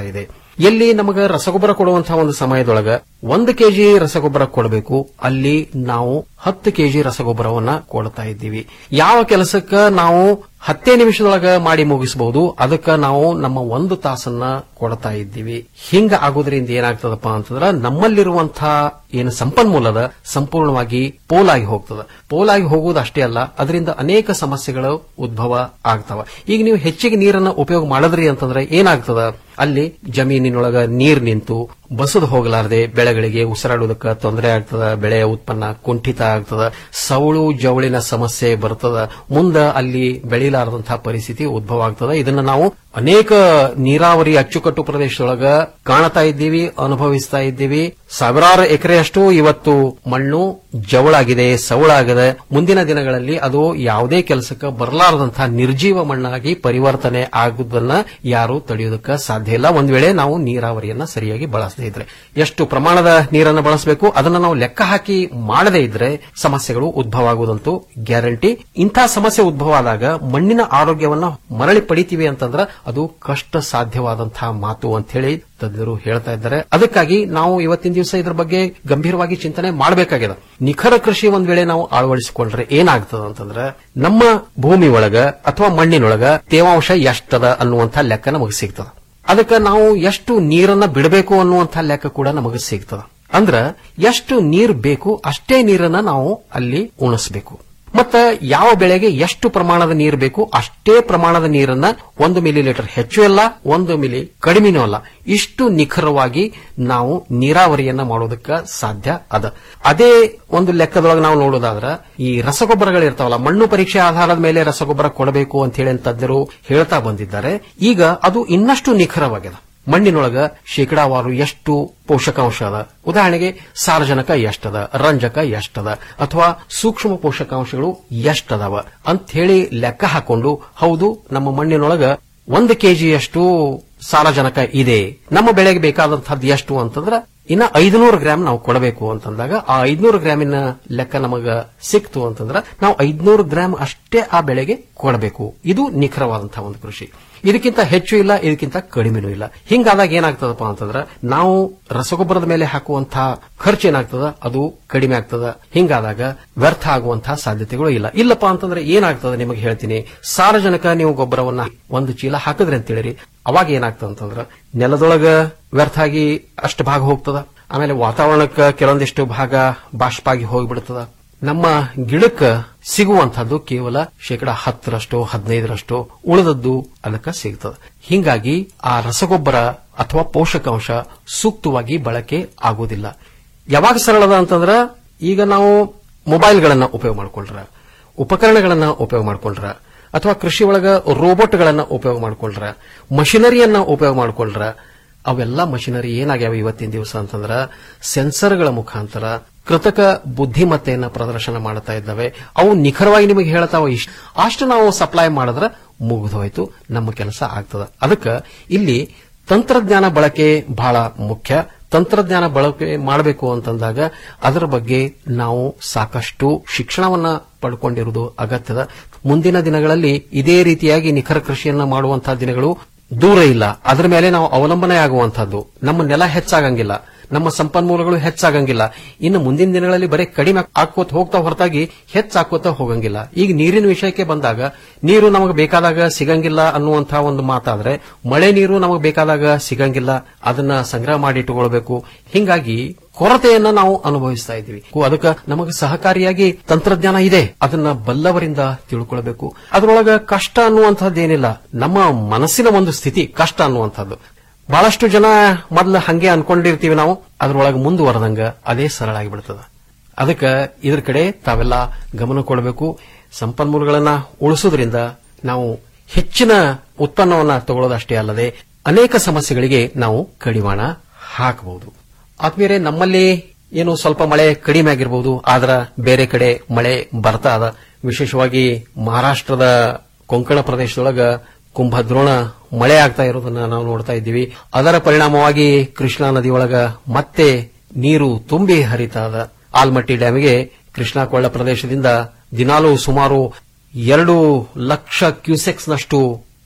ಎಲ್ಲಿ ನಮಗ ರಸಗೊಬ್ಬರ ಕೊಡುವಂತಹ ಒಂದು ಸಮಯದೊಳಗ ಒಂದು ಕೆಜಿ ರಸಗೊಬ್ಬರ ಕೊಡಬೇಕು ಅಲ್ಲಿ ನಾವು ಹತ್ತು ಕೆಜಿ ರಸಗೊಬ್ಬರವನ್ನ ಕೊಡ್ತಾ ಇದ್ದೀವಿ ಯಾವ ಕೆಲಸಕ್ಕ ನಾವು ಹತ್ತೇ ನಿಮಿಷದೊಳಗ ಮಾಡಿ ಮುಗಿಸಬಹುದು ಅದಕ್ಕ ನಾವು ನಮ್ಮ ಒಂದು ತಾಸನ್ನ ಕೊಡ್ತಾ ಇದ್ದೀವಿ ಹಿಂಗ ಆಗೋದ್ರಿಂದ ಏನಾಗ್ತದಪ್ಪ ಅಂತಂದ್ರ ನಮ್ಮಲ್ಲಿರುವಂತಹ ಏನು ಸಂಪನ್ಮೂಲದ ಸಂಪೂರ್ಣವಾಗಿ ಪೋಲಾಗಿ ಹೋಗ್ತದ ಪೋಲಾಗಿ ಹೋಗುವುದು ಅಷ್ಟೇ ಅಲ್ಲ ಅದರಿಂದ ಅನೇಕ ಸಮಸ್ಯೆಗಳು ಉದ್ಭವ ಆಗ್ತವ ಈಗ ನೀವು ಹೆಚ್ಚಿಗೆ ನೀರನ್ನ ಉಪಯೋಗ ಮಾಡಿದ್ರಿ ಅಂತಂದ್ರೆ ಏನಾಗ್ತದ ಅಲ್ಲಿ ಜಮೀನಿನೊಳಗ ನೀರ್ ನಿಂತು ಬಸದು ಹೋಗಲಾರದೆ ಬೆಳೆಗಳಿಗೆ ಉಸಿರಾಡುವುದಕ್ಕೆ ತೊಂದರೆ ಆಗ್ತದ ಬೆಳೆಯ ಉತ್ಪನ್ನ ಕುಂಠಿತ ಆಗ್ತದ ಸವಳು ಜವಳಿನ ಸಮಸ್ಯೆ ಬರ್ತದ ಮುಂದ ಅಲ್ಲಿ ಬೆಳಿಲಾರದಂತಹ ಪರಿಸ್ಥಿತಿ ಉದ್ಭವ ಆಗ್ತದ ಇದನ್ನ ನಾವು ಅನೇಕ ನೀರಾವರಿ ಅಚ್ಚುಕಟ್ಟು ಪ್ರದೇಶದೊಳಗ ಕಾಣ್ತಾ ಇದ್ದೀವಿ ಅನುಭವಿಸ್ತಾ ಇದ್ದೀವಿ ಸಾವಿರಾರು ಎಕರೆಯಷ್ಟು ಇವತ್ತು ಮಣ್ಣು ಜವಳಾಗಿದೆ ಸವಳಾಗಿದೆ ಮುಂದಿನ ದಿನಗಳಲ್ಲಿ ಅದು ಯಾವುದೇ ಕೆಲಸಕ್ಕೆ ಬರಲಾರದಂತಹ ನಿರ್ಜೀವ ಮಣ್ಣಾಗಿ ಪರಿವರ್ತನೆ ಆಗುವುದನ್ನ ಯಾರು ತಡೆಯುವುದಕ್ಕೆ ಸಾಧ್ಯ ಇಲ್ಲ ಒಂದ್ ವೇಳೆ ನಾವು ನೀರಾವರಿಯನ್ನ ಸರಿಯಾಗಿ ಬಳಸದೇ ಇದ್ರೆ ಎಷ್ಟು ಪ್ರಮಾಣದ ನೀರನ್ನು ಬಳಸಬೇಕು ಅದನ್ನ ನಾವು ಲೆಕ್ಕ ಹಾಕಿ ಮಾಡದೇ ಇದ್ರೆ ಸಮಸ್ಯೆಗಳು ಉದ್ಭವ ಆಗುವುದಂತೂ ಗ್ಯಾರಂಟಿ ಇಂತಹ ಸಮಸ್ಯೆ ಉದ್ಭವ ಆದಾಗ ಮಣ್ಣಿನ ಆರೋಗ್ಯವನ್ನ ಮರಳಿ ಪಡಿತೀವಿ ಅಂತಂದ್ರೆ ಅದು ಕಷ್ಟ ಸಾಧ್ಯವಾದಂತಹ ಮಾತು ಅಂತ ಹೇಳಿ ತಜ್ಞರು ಹೇಳ್ತಾ ಇದ್ದಾರೆ ಅದಕ್ಕಾಗಿ ನಾವು ಇವತ್ತಿನ ದಿವಸ ಇದ್ರ ಬಗ್ಗೆ ಗಂಭೀರವಾಗಿ ಚಿಂತನೆ ಮಾಡಬೇಕಾಗಿದೆ ನಿಖರ ಕೃಷಿ ಒಂದ್ ವೇಳೆ ನಾವು ಅಳವಡಿಸಿಕೊಂಡ್ರೆ ಏನಾಗ್ತದ ಅಂತಂದ್ರೆ ನಮ್ಮ ಭೂಮಿ ಒಳಗ ಅಥವಾ ಮಣ್ಣಿನೊಳಗ ತೇವಾಂಶ ಎಷ್ಟದ ಅನ್ನುವಂಥ ಲೆಕ್ಕ ನಮಗೆ ಸಿಗ್ತದ ಅದಕ್ಕೆ ನಾವು ಎಷ್ಟು ನೀರನ್ನ ಬಿಡಬೇಕು ಅನ್ನುವಂಥ ಲೆಕ್ಕ ಕೂಡ ನಮಗೆ ಸಿಗ್ತದ ಅಂದ್ರ ಎಷ್ಟು ನೀರ್ ಬೇಕು ಅಷ್ಟೇ ನೀರನ್ನ ನಾವು ಅಲ್ಲಿ ಉಣಿಸಬೇಕು ಮತ್ತ ಯಾವ ಬೆಳೆಗೆ ಎಷ್ಟು ಪ್ರಮಾಣದ ನೀರು ಬೇಕು ಅಷ್ಟೇ ಪ್ರಮಾಣದ ನೀರನ್ನ ಒಂದು ಮಿಲಿ ಲೀಟರ್ ಹೆಚ್ಚು ಅಲ್ಲ ಒಂದು ಮಿಲಿ ಕಡಿಮೆನೂ ಅಲ್ಲ ಇಷ್ಟು ನಿಖರವಾಗಿ ನಾವು ನೀರಾವರಿಯನ್ನ ಮಾಡೋದಕ್ಕೆ ಸಾಧ್ಯ ಅದ ಅದೇ ಒಂದು ಲೆಕ್ಕದೊಳಗೆ ನಾವು ನೋಡೋದಾದ್ರ ಈ ರಸಗೊಬ್ಬರಗಳಿರ್ತಾವಲ್ಲ ಮಣ್ಣು ಪರೀಕ್ಷೆ ಆಧಾರದ ಮೇಲೆ ರಸಗೊಬ್ಬರ ಕೊಡಬೇಕು ಅಂತ ಹೇಳಿ ತಜ್ಞರು ಹೇಳ್ತಾ ಬಂದಿದ್ದಾರೆ ಈಗ ಅದು ಇನ್ನಷ್ಟು ನಿಖರವಾಗಿದೆ ಮಣ್ಣಿನೊಳಗ ಶೇಕಡಾವಾರು ಎಷ್ಟು ಪೋಷಕಾಂಶ ಅದ ಉದಾಹರಣೆಗೆ ಸಾರಜನಕ ಎಷ್ಟದ ರಂಜಕ ಎಷ್ಟದ ಅಥವಾ ಸೂಕ್ಷ್ಮ ಪೋಷಕಾಂಶಗಳು ಎಷ್ಟದವ ಅಂತ ಹೇಳಿ ಲೆಕ್ಕ ಹಾಕೊಂಡು ಹೌದು ನಮ್ಮ ಮಣ್ಣಿನೊಳಗ ಒಂದು ಕೆಜಿಯಷ್ಟು ಸಾರಜನಕ ಇದೆ ನಮ್ಮ ಬೆಳೆಗೆ ಬೇಕಾದಂತಹದ್ದು ಎಷ್ಟು ಅಂತಂದ್ರ ಇನ್ನ ಐದುನೂರು ಗ್ರಾಮ್ ನಾವು ಕೊಡಬೇಕು ಅಂತಂದಾಗ ಆ ಐದ್ನೂರು ಗ್ರಾಮಿನ ಲೆಕ್ಕ ನಮಗ ಸಿಕ್ತು ಅಂತಂದ್ರ ನಾವು ಐದ್ನೂರು ಗ್ರಾಮ್ ಅಷ್ಟೇ ಆ ಬೆಳೆಗೆ ಕೊಡಬೇಕು ಇದು ನಿಖರವಾದಂತಹ ಒಂದು ಕೃಷಿ ಇದಕ್ಕಿಂತ ಹೆಚ್ಚು ಇಲ್ಲ ಇದಕ್ಕಿಂತ ಕಡಿಮೆನೂ ಇಲ್ಲ ಹಿಂಗಾದಾಗ ಏನಾಗ್ತದಪ್ಪ ಅಂತಂದ್ರ ನಾವು ರಸಗೊಬ್ಬರದ ಮೇಲೆ ಹಾಕುವಂತಹ ಖರ್ಚು ಏನಾಗ್ತದ ಅದು ಕಡಿಮೆ ಆಗ್ತದ ಹಿಂಗಾದಾಗ ವ್ಯರ್ಥ ಆಗುವಂತಹ ಸಾಧ್ಯತೆಗಳು ಇಲ್ಲ ಇಲ್ಲಪ್ಪ ಅಂತಂದ್ರೆ ಏನಾಗ್ತದ ನಿಮಗೆ ಹೇಳ್ತೀನಿ ಸಾರಜನಕ ನೀವು ಗೊಬ್ಬರವನ್ನ ಒಂದು ಚೀಲ ಹಾಕಿದ್ರಿ ಅಂತ ಹೇಳಿರಿ ಅವಾಗ ಏನಾಗ್ತದ ಅಂತಂದ್ರ ನೆಲದೊಳಗ ವ್ಯರ್ಥ ಆಗಿ ಅಷ್ಟು ಭಾಗ ಹೋಗ್ತದ ಆಮೇಲೆ ವಾತಾವರಣಕ್ಕೆ ಕೆಲವೊಂದಿಷ್ಟು ಭಾಗ ಬಾಷ್ಪಾಗಿ ಹೋಗ್ಬಿಡ್ತದ ನಮ್ಮ ಗಿಡಕ್ಕೆ ಸಿಗುವಂತಹದ್ದು ಕೇವಲ ಶೇಕಡ ಹತ್ತರಷ್ಟು ಹದಿನೈದರಷ್ಟು ಉಳಿದದ್ದು ಅದಕ್ಕೆ ಸಿಗ್ತದೆ ಹಿಂಗಾಗಿ ಆ ರಸಗೊಬ್ಬರ ಅಥವಾ ಪೋಷಕಾಂಶ ಸೂಕ್ತವಾಗಿ ಬಳಕೆ ಆಗುವುದಿಲ್ಲ ಯಾವಾಗ ಸರಳದ ಅಂತಂದ್ರ ಈಗ ನಾವು ಮೊಬೈಲ್ಗಳನ್ನ ಉಪಯೋಗ ಮಾಡ್ಕೊಳ್ರ ಉಪಕರಣಗಳನ್ನ ಉಪಯೋಗ ಮಾಡ್ಕೊಳ್ರ ಅಥವಾ ಕೃಷಿ ಒಳಗ ರೋಬೋಟ್ಗಳನ್ನ ಉಪಯೋಗ ಮಾಡ್ಕೊಳ್ರ ಮಷಿನರಿಯನ್ನ ಉಪಯೋಗ ಮಾಡ್ಕೊಳ್ರ ಅವೆಲ್ಲ ಮಷಿನರಿ ಏನಾಗ್ಯಾವ ಇವತ್ತಿನ ದಿವಸ ಅಂತಂದ್ರ ಸೆನ್ಸರ್ಗಳ ಮುಖಾಂತರ ಕೃತಕ ಬುದ್ಧಿಮತ್ತೆಯನ್ನ ಪ್ರದರ್ಶನ ಮಾಡ್ತಾ ಇದ್ದಾವೆ ಅವು ನಿಖರವಾಗಿ ನಿಮಗೆ ಹೇಳ್ತಾವ ಇಷ್ಟ ಅಷ್ಟು ನಾವು ಸಪ್ಲೈ ಮಾಡಿದ್ರೆ ಮುಗಿದೋಯ್ತು ನಮ್ಮ ಕೆಲಸ ಆಗ್ತದ ಅದಕ್ಕೆ ಇಲ್ಲಿ ತಂತ್ರಜ್ಞಾನ ಬಳಕೆ ಬಹಳ ಮುಖ್ಯ ತಂತ್ರಜ್ಞಾನ ಬಳಕೆ ಮಾಡಬೇಕು ಅಂತಂದಾಗ ಅದರ ಬಗ್ಗೆ ನಾವು ಸಾಕಷ್ಟು ಶಿಕ್ಷಣವನ್ನ ಪಡ್ಕೊಂಡಿರುವುದು ಅಗತ್ಯದ ಮುಂದಿನ ದಿನಗಳಲ್ಲಿ ಇದೇ ರೀತಿಯಾಗಿ ನಿಖರ ಕೃಷಿಯನ್ನ ಮಾಡುವಂತಹ ದಿನಗಳು ದೂರ ಇಲ್ಲ ಅದರ ಮೇಲೆ ನಾವು ಅವಲಂಬನೆ ಆಗುವಂತಹದ್ದು ನಮ್ಮ ನೆಲ ಹೆಚ್ಚಾಗಂಗಿಲ್ಲ ನಮ್ಮ ಸಂಪನ್ಮೂಲಗಳು ಹೆಚ್ಚಾಗಂಗಿಲ್ಲ ಇನ್ನು ಮುಂದಿನ ದಿನಗಳಲ್ಲಿ ಬರೀ ಕಡಿಮೆ ಆಕೋತ ಹೋಗ್ತಾ ಹೊರತಾಗಿ ಹೆಚ್ಚಾಕೋತ ಹೋಗಂಗಿಲ್ಲ ಈಗ ನೀರಿನ ವಿಷಯಕ್ಕೆ ಬಂದಾಗ ನೀರು ನಮಗೆ ಬೇಕಾದಾಗ ಸಿಗಂಗಿಲ್ಲ ಅನ್ನುವಂತಹ ಒಂದು ಮಾತಾದ್ರೆ ಮಳೆ ನೀರು ನಮಗೆ ಬೇಕಾದಾಗ ಸಿಗಂಗಿಲ್ಲ ಅದನ್ನ ಸಂಗ್ರಹ ಮಾಡಿ ಇಟ್ಟುಕೊಳ್ಬೇಕು ಹಿಂಗಾಗಿ ಕೊರತೆಯನ್ನ ನಾವು ಅನುಭವಿಸ್ತಾ ಇದ್ದೀವಿ ಅದಕ್ಕೆ ನಮಗೆ ಸಹಕಾರಿಯಾಗಿ ತಂತ್ರಜ್ಞಾನ ಇದೆ ಅದನ್ನ ಬಲ್ಲವರಿಂದ ತಿಳ್ಕೊಳ್ಬೇಕು ಅದರೊಳಗ ಕಷ್ಟ ಅನ್ನುವಂಥದ್ದೇನಿಲ್ಲ ನಮ್ಮ ಮನಸ್ಸಿನ ಒಂದು ಸ್ಥಿತಿ ಕಷ್ಟ ಅನ್ನುವಂಥದ್ದು ಬಹಳಷ್ಟು ಜನ ಮೊದಲು ಹಂಗೆ ಅನ್ಕೊಂಡಿರ್ತೀವಿ ನಾವು ಅದ್ರೊಳಗೆ ಮುಂದುವರೆದಂಗ ಅದೇ ಸರಳ ಆಗಿಬಿಡ್ತದ ಅದಕ್ಕೆ ಇದ್ರ ಕಡೆ ತಾವೆಲ್ಲ ಗಮನ ಕೊಡಬೇಕು ಸಂಪನ್ಮೂಲಗಳನ್ನ ಉಳಿಸೋದ್ರಿಂದ ನಾವು ಹೆಚ್ಚಿನ ಉತ್ಪನ್ನವನ್ನ ತಗೊಳ್ಳೋದಷ್ಟೇ ಅಲ್ಲದೆ ಅನೇಕ ಸಮಸ್ಯೆಗಳಿಗೆ ನಾವು ಕಡಿವಾಣ ಹಾಕಬಹುದು ಆದ್ಮೇಲೆ ನಮ್ಮಲ್ಲಿ ಏನು ಸ್ವಲ್ಪ ಮಳೆ ಕಡಿಮೆ ಆಗಿರಬಹುದು ಆದ್ರ ಬೇರೆ ಕಡೆ ಮಳೆ ಬರ್ತಾ ಅದ ವಿಶೇಷವಾಗಿ ಮಹಾರಾಷ್ಟ್ರದ ಕೊಂಕಣ ಪ್ರದೇಶದೊಳಗ ಕುಂಭದ್ರೋಣ ಮಳೆ ಆಗ್ತಾ ಇರೋದನ್ನ ನಾವು ನೋಡ್ತಾ ಇದ್ದೀವಿ ಅದರ ಪರಿಣಾಮವಾಗಿ ಕೃಷ್ಣಾ ನದಿಯೊಳಗ ಮತ್ತೆ ನೀರು ತುಂಬಿ ಹರಿತಾ ಅದ ಆಲ್ಮಟ್ಟಿ ಡ್ಯಾಮಿಗೆ ಕೃಷ್ಣಾ ಕೊಳ್ಳ ಪ್ರದೇಶದಿಂದ ದಿನಾಲೂ ಸುಮಾರು ಎರಡು ಲಕ್ಷ ಕ್ಯೂಸೆಕ್ಸ್ನಷ್ಟು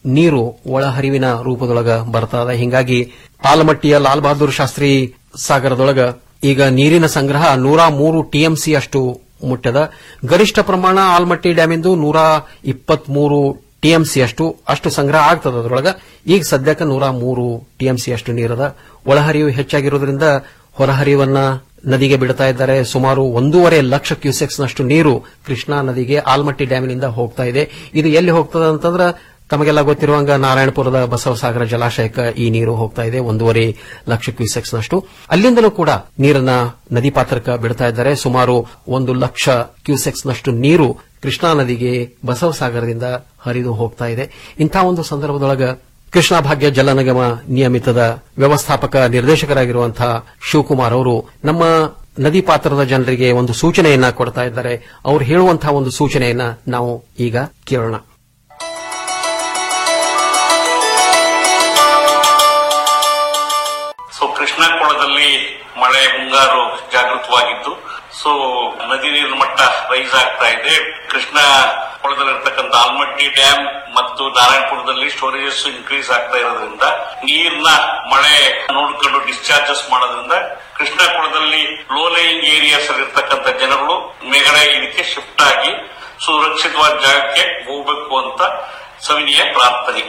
ನೀರು ಒಳಹರಿವಿನ ರೂಪದೊಳಗ ಬರ್ತಾ ಇದೆ ಹಿಂಗಾಗಿ ಆಲಮಟ್ಟಿಯ ಲಾಲ್ ಬಹದ್ದೂರ್ ಶಾಸ್ತ್ರಿ ಸಾಗರದೊಳಗ ಈಗ ನೀರಿನ ಸಂಗ್ರಹ ನೂರ ಮೂರು ಟಿಎಂಸಿ ಅಷ್ಟು ಮುಟ್ಟದ ಗರಿಷ್ಠ ಪ್ರಮಾಣ ಆಲ್ಮಟ್ಟಿ ಡ್ಯಾಮಿಂದು ನೂರ ಇಪ್ಪತ್ಮೂರು ಟಿಎಂಸಿ ಅಷ್ಟು ಅಷ್ಟು ಸಂಗ್ರಹ ಆಗ್ತದ ಅದರೊಳಗ ಈಗ ಸದ್ಯಕ್ಕೆ ನೂರ ಮೂರು ಟಿಎಂಸಿ ಅಷ್ಟು ನೀರದ ಒಳಹರಿವು ಹೆಚ್ಚಾಗಿರೋದ್ರಿಂದ ಹೊರಹರಿವನ್ನ ನದಿಗೆ ಬಿಡ್ತಾ ಇದ್ದಾರೆ ಸುಮಾರು ಒಂದೂವರೆ ಲಕ್ಷ ಕ್ಯೂಸೆಕ್ಸ್ನಷ್ಟು ನೀರು ಕೃಷ್ಣಾ ನದಿಗೆ ಆಲ್ಮಟ್ಟಿ ಡ್ಯಾಮಿನಿಂದ ಹೋಗ್ತಾ ಇದೆ ಇದು ಎಲ್ಲಿ ಹೋಗ್ತದೆ ಅಂತಂದ್ರೆ ತಮಗೆಲ್ಲ ಗೊತ್ತಿರುವಂಗ ನಾರಾಯಣಪುರದ ಬಸವಸಾಗರ ಜಲಾಶಯಕ್ಕೆ ಈ ನೀರು ಹೋಗ್ತಾ ಇದೆ ಒಂದೂವರೆ ಲಕ್ಷ ಕ್ಯೂಸೆಕ್ಸ್ನಷ್ಟು ಅಲ್ಲಿಂದಲೂ ಕೂಡ ನೀರನ್ನ ನದಿ ಪಾತ್ರಕ್ಕೆ ಬಿಡ್ತಾ ಇದ್ದಾರೆ ಸುಮಾರು ಒಂದು ಲಕ್ಷ ಕ್ಯೂಸೆಕ್ಸ್ನಷ್ಟು ನೀರು ಕೃಷ್ಣಾ ನದಿಗೆ ಬಸವಸಾಗರದಿಂದ ಹರಿದು ಹೋಗ್ತಾ ಇದೆ ಇಂಥ ಒಂದು ಸಂದರ್ಭದೊಳಗ ಕೃಷ್ಣಾ ಭಾಗ್ಯ ಜಲ ನಿಗಮ ನಿಯಮಿತದ ವ್ಯವಸ್ಥಾಪಕ ನಿರ್ದೇಶಕರಾಗಿರುವಂತಹ ಶಿವಕುಮಾರ್ ಅವರು ನಮ್ಮ ನದಿ ಪಾತ್ರದ ಜನರಿಗೆ ಒಂದು ಸೂಚನೆಯನ್ನ ಕೊಡ್ತಾ ಇದ್ದಾರೆ ಅವರು ಹೇಳುವಂತಹ ಒಂದು ಸೂಚನೆಯನ್ನ ನಾವು ಈಗ ಕೇಳೋಣ ಸೊ ಕೃಷ್ಣಾ ಕೊಳದಲ್ಲಿ ಮಳೆ ಮುಂಗಾರು ಜಾಗೃತವಾಗಿದ್ದು ಸೊ ನದಿ ನೀರಿನ ಮಟ್ಟ ರೈಸ್ ಆಗ್ತಾ ಇದೆ ಕೃಷ್ಣಾ ಕೊಳದಲ್ಲಿರ್ತಕ್ಕಂಥ ಆಲ್ಮಟ್ಟಿ ಡ್ಯಾಮ್ ಮತ್ತು ನಾರಾಯಣಪುರದಲ್ಲಿ ಸ್ಟೋರೇಜಸ್ ಇನ್ಕ್ರೀಸ್ ಆಗ್ತಾ ಇರೋದ್ರಿಂದ ನೀರಿನ ಮಳೆ ನೋಡ್ಕೊಂಡು ಡಿಸ್ಚಾರ್ಜಸ್ ಮಾಡೋದ್ರಿಂದ ಕೃಷ್ಣಾ ಕೊಳದಲ್ಲಿ ಲೋ ಲೈಯಿಂಗ್ ಏರಿಯಾಸ್ ಇರ್ತಕ್ಕಂಥ ಜನಗಳು ಮೇಗಡೆ ಇದಕ್ಕೆ ಶಿಫ್ಟ್ ಆಗಿ ಸುರಕ್ಷಿತವಾದ ಜಾಗಕ್ಕೆ ಹೋಗಬೇಕು ಅಂತ ಸವಿನಿಯ ಪ್ರಾರ್ಥನೆ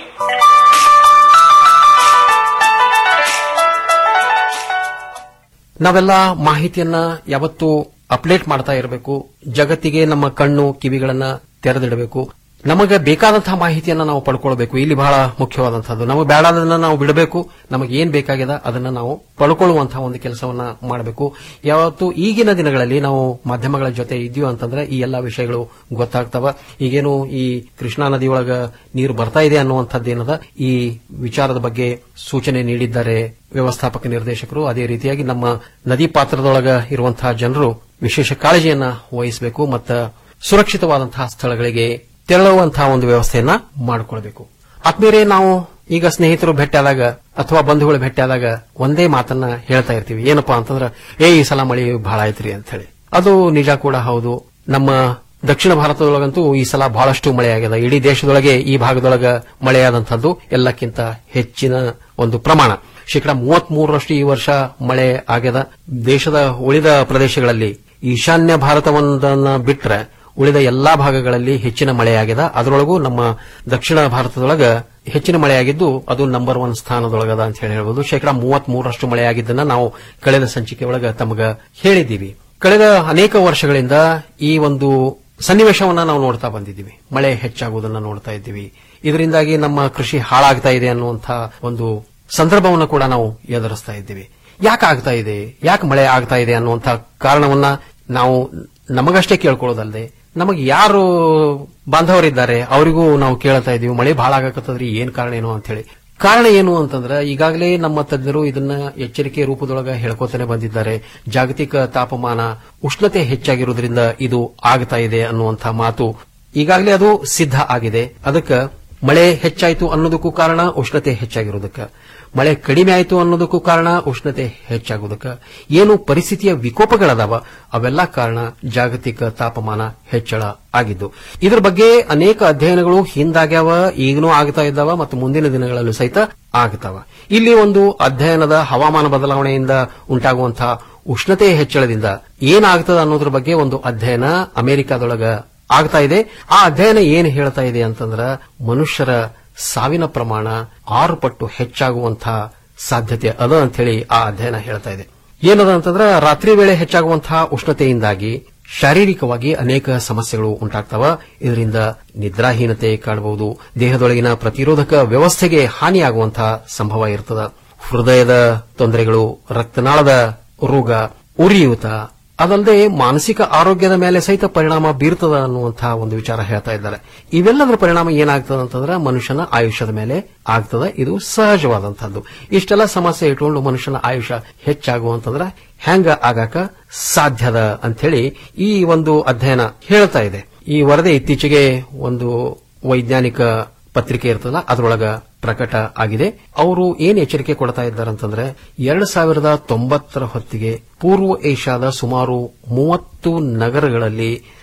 ನಾವೆಲ್ಲ ಮಾಹಿತಿಯನ್ನ ಯಾವತ್ತೂ ಅಪ್ಡೇಟ್ ಮಾಡ್ತಾ ಇರಬೇಕು ಜಗತ್ತಿಗೆ ನಮ್ಮ ಕಣ್ಣು ಕಿವಿಗಳನ್ನ ತೆರೆದಿಡಬೇಕು ನಮಗೆ ಬೇಕಾದಂತಹ ಮಾಹಿತಿಯನ್ನ ನಾವು ಪಡ್ಕೊಳ್ಬೇಕು ಇಲ್ಲಿ ಬಹಳ ಮುಖ್ಯವಾದಂತಹದ್ದು ನಮಗೆ ಬೇಡಾದನ್ನ ನಾವು ಬಿಡಬೇಕು ನಮಗೆ ಏನ್ ಬೇಕಾಗಿದೆ ಅದನ್ನ ನಾವು ಪಡ್ಕೊಳ್ಳುವಂತಹ ಒಂದು ಕೆಲಸವನ್ನ ಮಾಡಬೇಕು ಯಾವತ್ತು ಈಗಿನ ದಿನಗಳಲ್ಲಿ ನಾವು ಮಾಧ್ಯಮಗಳ ಜೊತೆ ಇದೀವಿ ಅಂತಂದ್ರೆ ಈ ಎಲ್ಲಾ ವಿಷಯಗಳು ಗೊತ್ತಾಗ್ತವ ಈಗೇನು ಈ ಕೃಷ್ಣಾ ನದಿಯೊಳಗ ನೀರು ಬರ್ತಾ ಇದೆ ಅನ್ನುವಂಥದ್ದೇನದ ಈ ವಿಚಾರದ ಬಗ್ಗೆ ಸೂಚನೆ ನೀಡಿದ್ದಾರೆ ವ್ಯವಸ್ಥಾಪಕ ನಿರ್ದೇಶಕರು ಅದೇ ರೀತಿಯಾಗಿ ನಮ್ಮ ನದಿ ಪಾತ್ರದೊಳಗ ಇರುವಂತಹ ಜನರು ವಿಶೇಷ ಕಾಳಜಿಯನ್ನ ವಹಿಸಬೇಕು ಮತ್ತು ಸುರಕ್ಷಿತವಾದಂತಹ ಸ್ಥಳಗಳಿಗೆ ತೆರಳುವಂತಹ ಒಂದು ವ್ಯವಸ್ಥೆಯನ್ನ ಮಾಡಿಕೊಳ್ಬೇಕು ಆದ್ಮೇಲೆ ನಾವು ಈಗ ಸ್ನೇಹಿತರು ಭೇಟಿಯಾದಾಗ ಅಥವಾ ಬಂಧುಗಳು ಭೇಟಿಯಾದಾಗ ಒಂದೇ ಮಾತನ್ನ ಹೇಳ್ತಾ ಇರ್ತೀವಿ ಏನಪ್ಪಾ ಅಂತಂದ್ರೆ ಏ ಈ ಸಲ ಮಳೆ ಬಹಳ ಐತ್ರಿ ಅಂತ ಹೇಳಿ ಅದು ನಿಜ ಕೂಡ ಹೌದು ನಮ್ಮ ದಕ್ಷಿಣ ಭಾರತದೊಳಗಂತೂ ಈ ಸಲ ಬಹಳಷ್ಟು ಮಳೆಯಾಗಿದೆ ಇಡೀ ದೇಶದೊಳಗೆ ಈ ಭಾಗದೊಳಗ ಮಳೆಯಾದಂತಹದ್ದು ಎಲ್ಲಕ್ಕಿಂತ ಹೆಚ್ಚಿನ ಒಂದು ಪ್ರಮಾಣ ಶೇಕಡ ಮೂವತ್ಮೂರರಷ್ಟು ಈ ವರ್ಷ ಮಳೆ ಆಗ್ಯದ ದೇಶದ ಉಳಿದ ಪ್ರದೇಶಗಳಲ್ಲಿ ಈಶಾನ್ಯ ಭಾರತವೊಂದನ್ನ ಬಿಟ್ರೆ ಉಳಿದ ಎಲ್ಲಾ ಭಾಗಗಳಲ್ಲಿ ಹೆಚ್ಚಿನ ಮಳೆಯಾಗಿದೆ ಅದರೊಳಗೂ ನಮ್ಮ ದಕ್ಷಿಣ ಭಾರತದೊಳಗ ಹೆಚ್ಚಿನ ಮಳೆಯಾಗಿದ್ದು ಅದು ನಂಬರ್ ಒನ್ ಸ್ಥಾನದೊಳಗದ ಅಂತ ಹೇಳಿ ಹೇಳ್ಬೋದು ಶೇಕಡ ಮೂವತ್ಮೂರರಷ್ಟು ಮಳೆಯಾಗಿದ್ದನ್ನ ನಾವು ಕಳೆದ ಸಂಚಿಕೆ ಒಳಗ ತಮಗ ಹೇಳಿದ್ದೀವಿ ಕಳೆದ ಅನೇಕ ವರ್ಷಗಳಿಂದ ಈ ಒಂದು ಸನ್ನಿವೇಶವನ್ನ ನಾವು ನೋಡ್ತಾ ಬಂದಿದ್ದೀವಿ ಮಳೆ ಹೆಚ್ಚಾಗುವುದನ್ನ ನೋಡ್ತಾ ಇದ್ದೀವಿ ಇದರಿಂದಾಗಿ ನಮ್ಮ ಕೃಷಿ ಹಾಳಾಗ್ತಾ ಇದೆ ಅನ್ನುವಂಥ ಒಂದು ಸಂದರ್ಭವನ್ನು ಕೂಡ ನಾವು ಎದುರಿಸ್ತಾ ಇದ್ದೀವಿ ಯಾಕೆ ಆಗ್ತಾ ಇದೆ ಯಾಕೆ ಮಳೆ ಆಗ್ತಾ ಇದೆ ಅನ್ನುವಂಥ ಕಾರಣವನ್ನ ನಾವು ನಮಗಷ್ಟೇ ಕೇಳ್ಕೊಳ್ಳೋದಲ್ಲದೆ ನಮಗೆ ಯಾರು ಬಾಂಧವರಿದ್ದಾರೆ ಅವರಿಗೂ ನಾವು ಕೇಳ್ತಾ ಇದೀವಿ ಮಳೆ ಬಹಳ ಆಗಕತ್ತದ್ರಿ ಏನ್ ಕಾರಣ ಏನು ಅಂತ ಹೇಳಿ ಕಾರಣ ಏನು ಅಂತಂದ್ರೆ ಈಗಾಗಲೇ ನಮ್ಮ ತಜ್ಞರು ಇದನ್ನ ಎಚ್ಚರಿಕೆ ರೂಪದೊಳಗ ಹೇಳ್ಕೊತಾನೆ ಬಂದಿದ್ದಾರೆ ಜಾಗತಿಕ ತಾಪಮಾನ ಉಷ್ಣತೆ ಹೆಚ್ಚಾಗಿರೋದ್ರಿಂದ ಇದು ಆಗ್ತಾ ಇದೆ ಅನ್ನುವಂಥ ಮಾತು ಈಗಾಗಲೇ ಅದು ಸಿದ್ಧ ಆಗಿದೆ ಅದಕ್ಕೆ ಮಳೆ ಹೆಚ್ಚಾಯಿತು ಅನ್ನೋದಕ್ಕೂ ಕಾರಣ ಉಷ್ಣತೆ ಹೆಚ್ಚಾಗಿರೋದಕ್ಕೆ ಮಳೆ ಕಡಿಮೆ ಆಯಿತು ಅನ್ನೋದಕ್ಕೂ ಕಾರಣ ಉಷ್ಣತೆ ಹೆಚ್ಚಾಗೋದಕ್ಕೆ ಏನು ಪರಿಸ್ಥಿತಿಯ ವಿಕೋಪಗಳದಾವ ಅವೆಲ್ಲ ಕಾರಣ ಜಾಗತಿಕ ತಾಪಮಾನ ಹೆಚ್ಚಳ ಆಗಿದ್ದು ಇದರ ಬಗ್ಗೆ ಅನೇಕ ಅಧ್ಯಯನಗಳು ಹಿಂದಾಗ್ಯಾವ ಈಗನೂ ಆಗ್ತಾ ಇದ್ದಾವ ಮತ್ತು ಮುಂದಿನ ದಿನಗಳಲ್ಲೂ ಸಹಿತ ಆಗ್ತಾವ ಇಲ್ಲಿ ಒಂದು ಅಧ್ಯಯನದ ಹವಾಮಾನ ಬದಲಾವಣೆಯಿಂದ ಉಂಟಾಗುವಂತಹ ಉಷ್ಣತೆಯ ಹೆಚ್ಚಳದಿಂದ ಏನಾಗ್ತದ ಅನ್ನೋದ್ರ ಬಗ್ಗೆ ಒಂದು ಅಧ್ಯಯನ ಅಮೆರಿಕಾದೊಳಗ ಆಗ್ತಾ ಇದೆ ಆ ಅಧ್ಯಯನ ಏನ್ ಹೇಳ್ತಾ ಇದೆ ಅಂತಂದ್ರ ಮನುಷ್ಯರ ಸಾವಿನ ಪ್ರಮಾಣ ಆರು ಪಟ್ಟು ಹೆಚ್ಚಾಗುವಂತಹ ಸಾಧ್ಯತೆ ಅದ ಅಂತ ಹೇಳಿ ಆ ಅಧ್ಯಯನ ಹೇಳ್ತಾ ಇದೆ ಏನದ ಅಂತಂದ್ರ ರಾತ್ರಿ ವೇಳೆ ಹೆಚ್ಚಾಗುವಂತಹ ಉಷ್ಣತೆಯಿಂದಾಗಿ ಶಾರೀರಿಕವಾಗಿ ಅನೇಕ ಸಮಸ್ಯೆಗಳು ಉಂಟಾಗ್ತವ ಇದರಿಂದ ನಿದ್ರಾಹೀನತೆ ಕಾಣಬಹುದು ದೇಹದೊಳಗಿನ ಪ್ರತಿರೋಧಕ ವ್ಯವಸ್ಥೆಗೆ ಹಾನಿಯಾಗುವಂತಹ ಸಂಭವ ಇರ್ತದ ಹೃದಯದ ತೊಂದರೆಗಳು ರಕ್ತನಾಳದ ರೋಗ ಉರಿಯೂತ ಅದಲ್ಲದೆ ಮಾನಸಿಕ ಆರೋಗ್ಯದ ಮೇಲೆ ಸಹಿತ ಪರಿಣಾಮ ಬೀರ್ತದ ಅನ್ನುವಂತಹ ಒಂದು ವಿಚಾರ ಹೇಳ್ತಾ ಇದ್ದಾರೆ ಇವೆಲ್ಲದರ ಪರಿಣಾಮ ಏನಾಗ್ತದ ಅಂತಂದ್ರೆ ಮನುಷ್ಯನ ಆಯುಷ್ಯದ ಮೇಲೆ ಆಗ್ತದ ಇದು ಸಹಜವಾದಂತಹದ್ದು ಇಷ್ಟೆಲ್ಲ ಸಮಸ್ಯೆ ಇಟ್ಕೊಂಡು ಮನುಷ್ಯನ ಆಯುಷ್ಯ ಹೆಚ್ಚಾಗುವಂತಂದ್ರೆ ಹೆಂಗ ಆಗಾಕ ಸಾಧ್ಯದ ಅಂಥೇಳಿ ಈ ಒಂದು ಅಧ್ಯಯನ ಹೇಳ್ತಾ ಇದೆ ಈ ವರದಿ ಇತ್ತೀಚೆಗೆ ಒಂದು ವೈಜ್ಞಾನಿಕ ಪತ್ರಿಕೆ ಇರ್ತದಲ್ಲ ಅದರೊಳಗ ಪ್ರಕಟ ಆಗಿದೆ ಅವರು ಏನ್ ಎಚ್ಚರಿಕೆ ಕೊಡ್ತಾ ಇದ್ದಾರೆ ಅಂತಂದ್ರೆ ಎರಡ್ ಸಾವಿರದ ತೊಂಬತ್ತರ ಹೊತ್ತಿಗೆ ಪೂರ್ವ ಏಷ್ಯಾದ ಸುಮಾರು ಮೂವತ್ತು ನಗರಗಳಲ್ಲಿ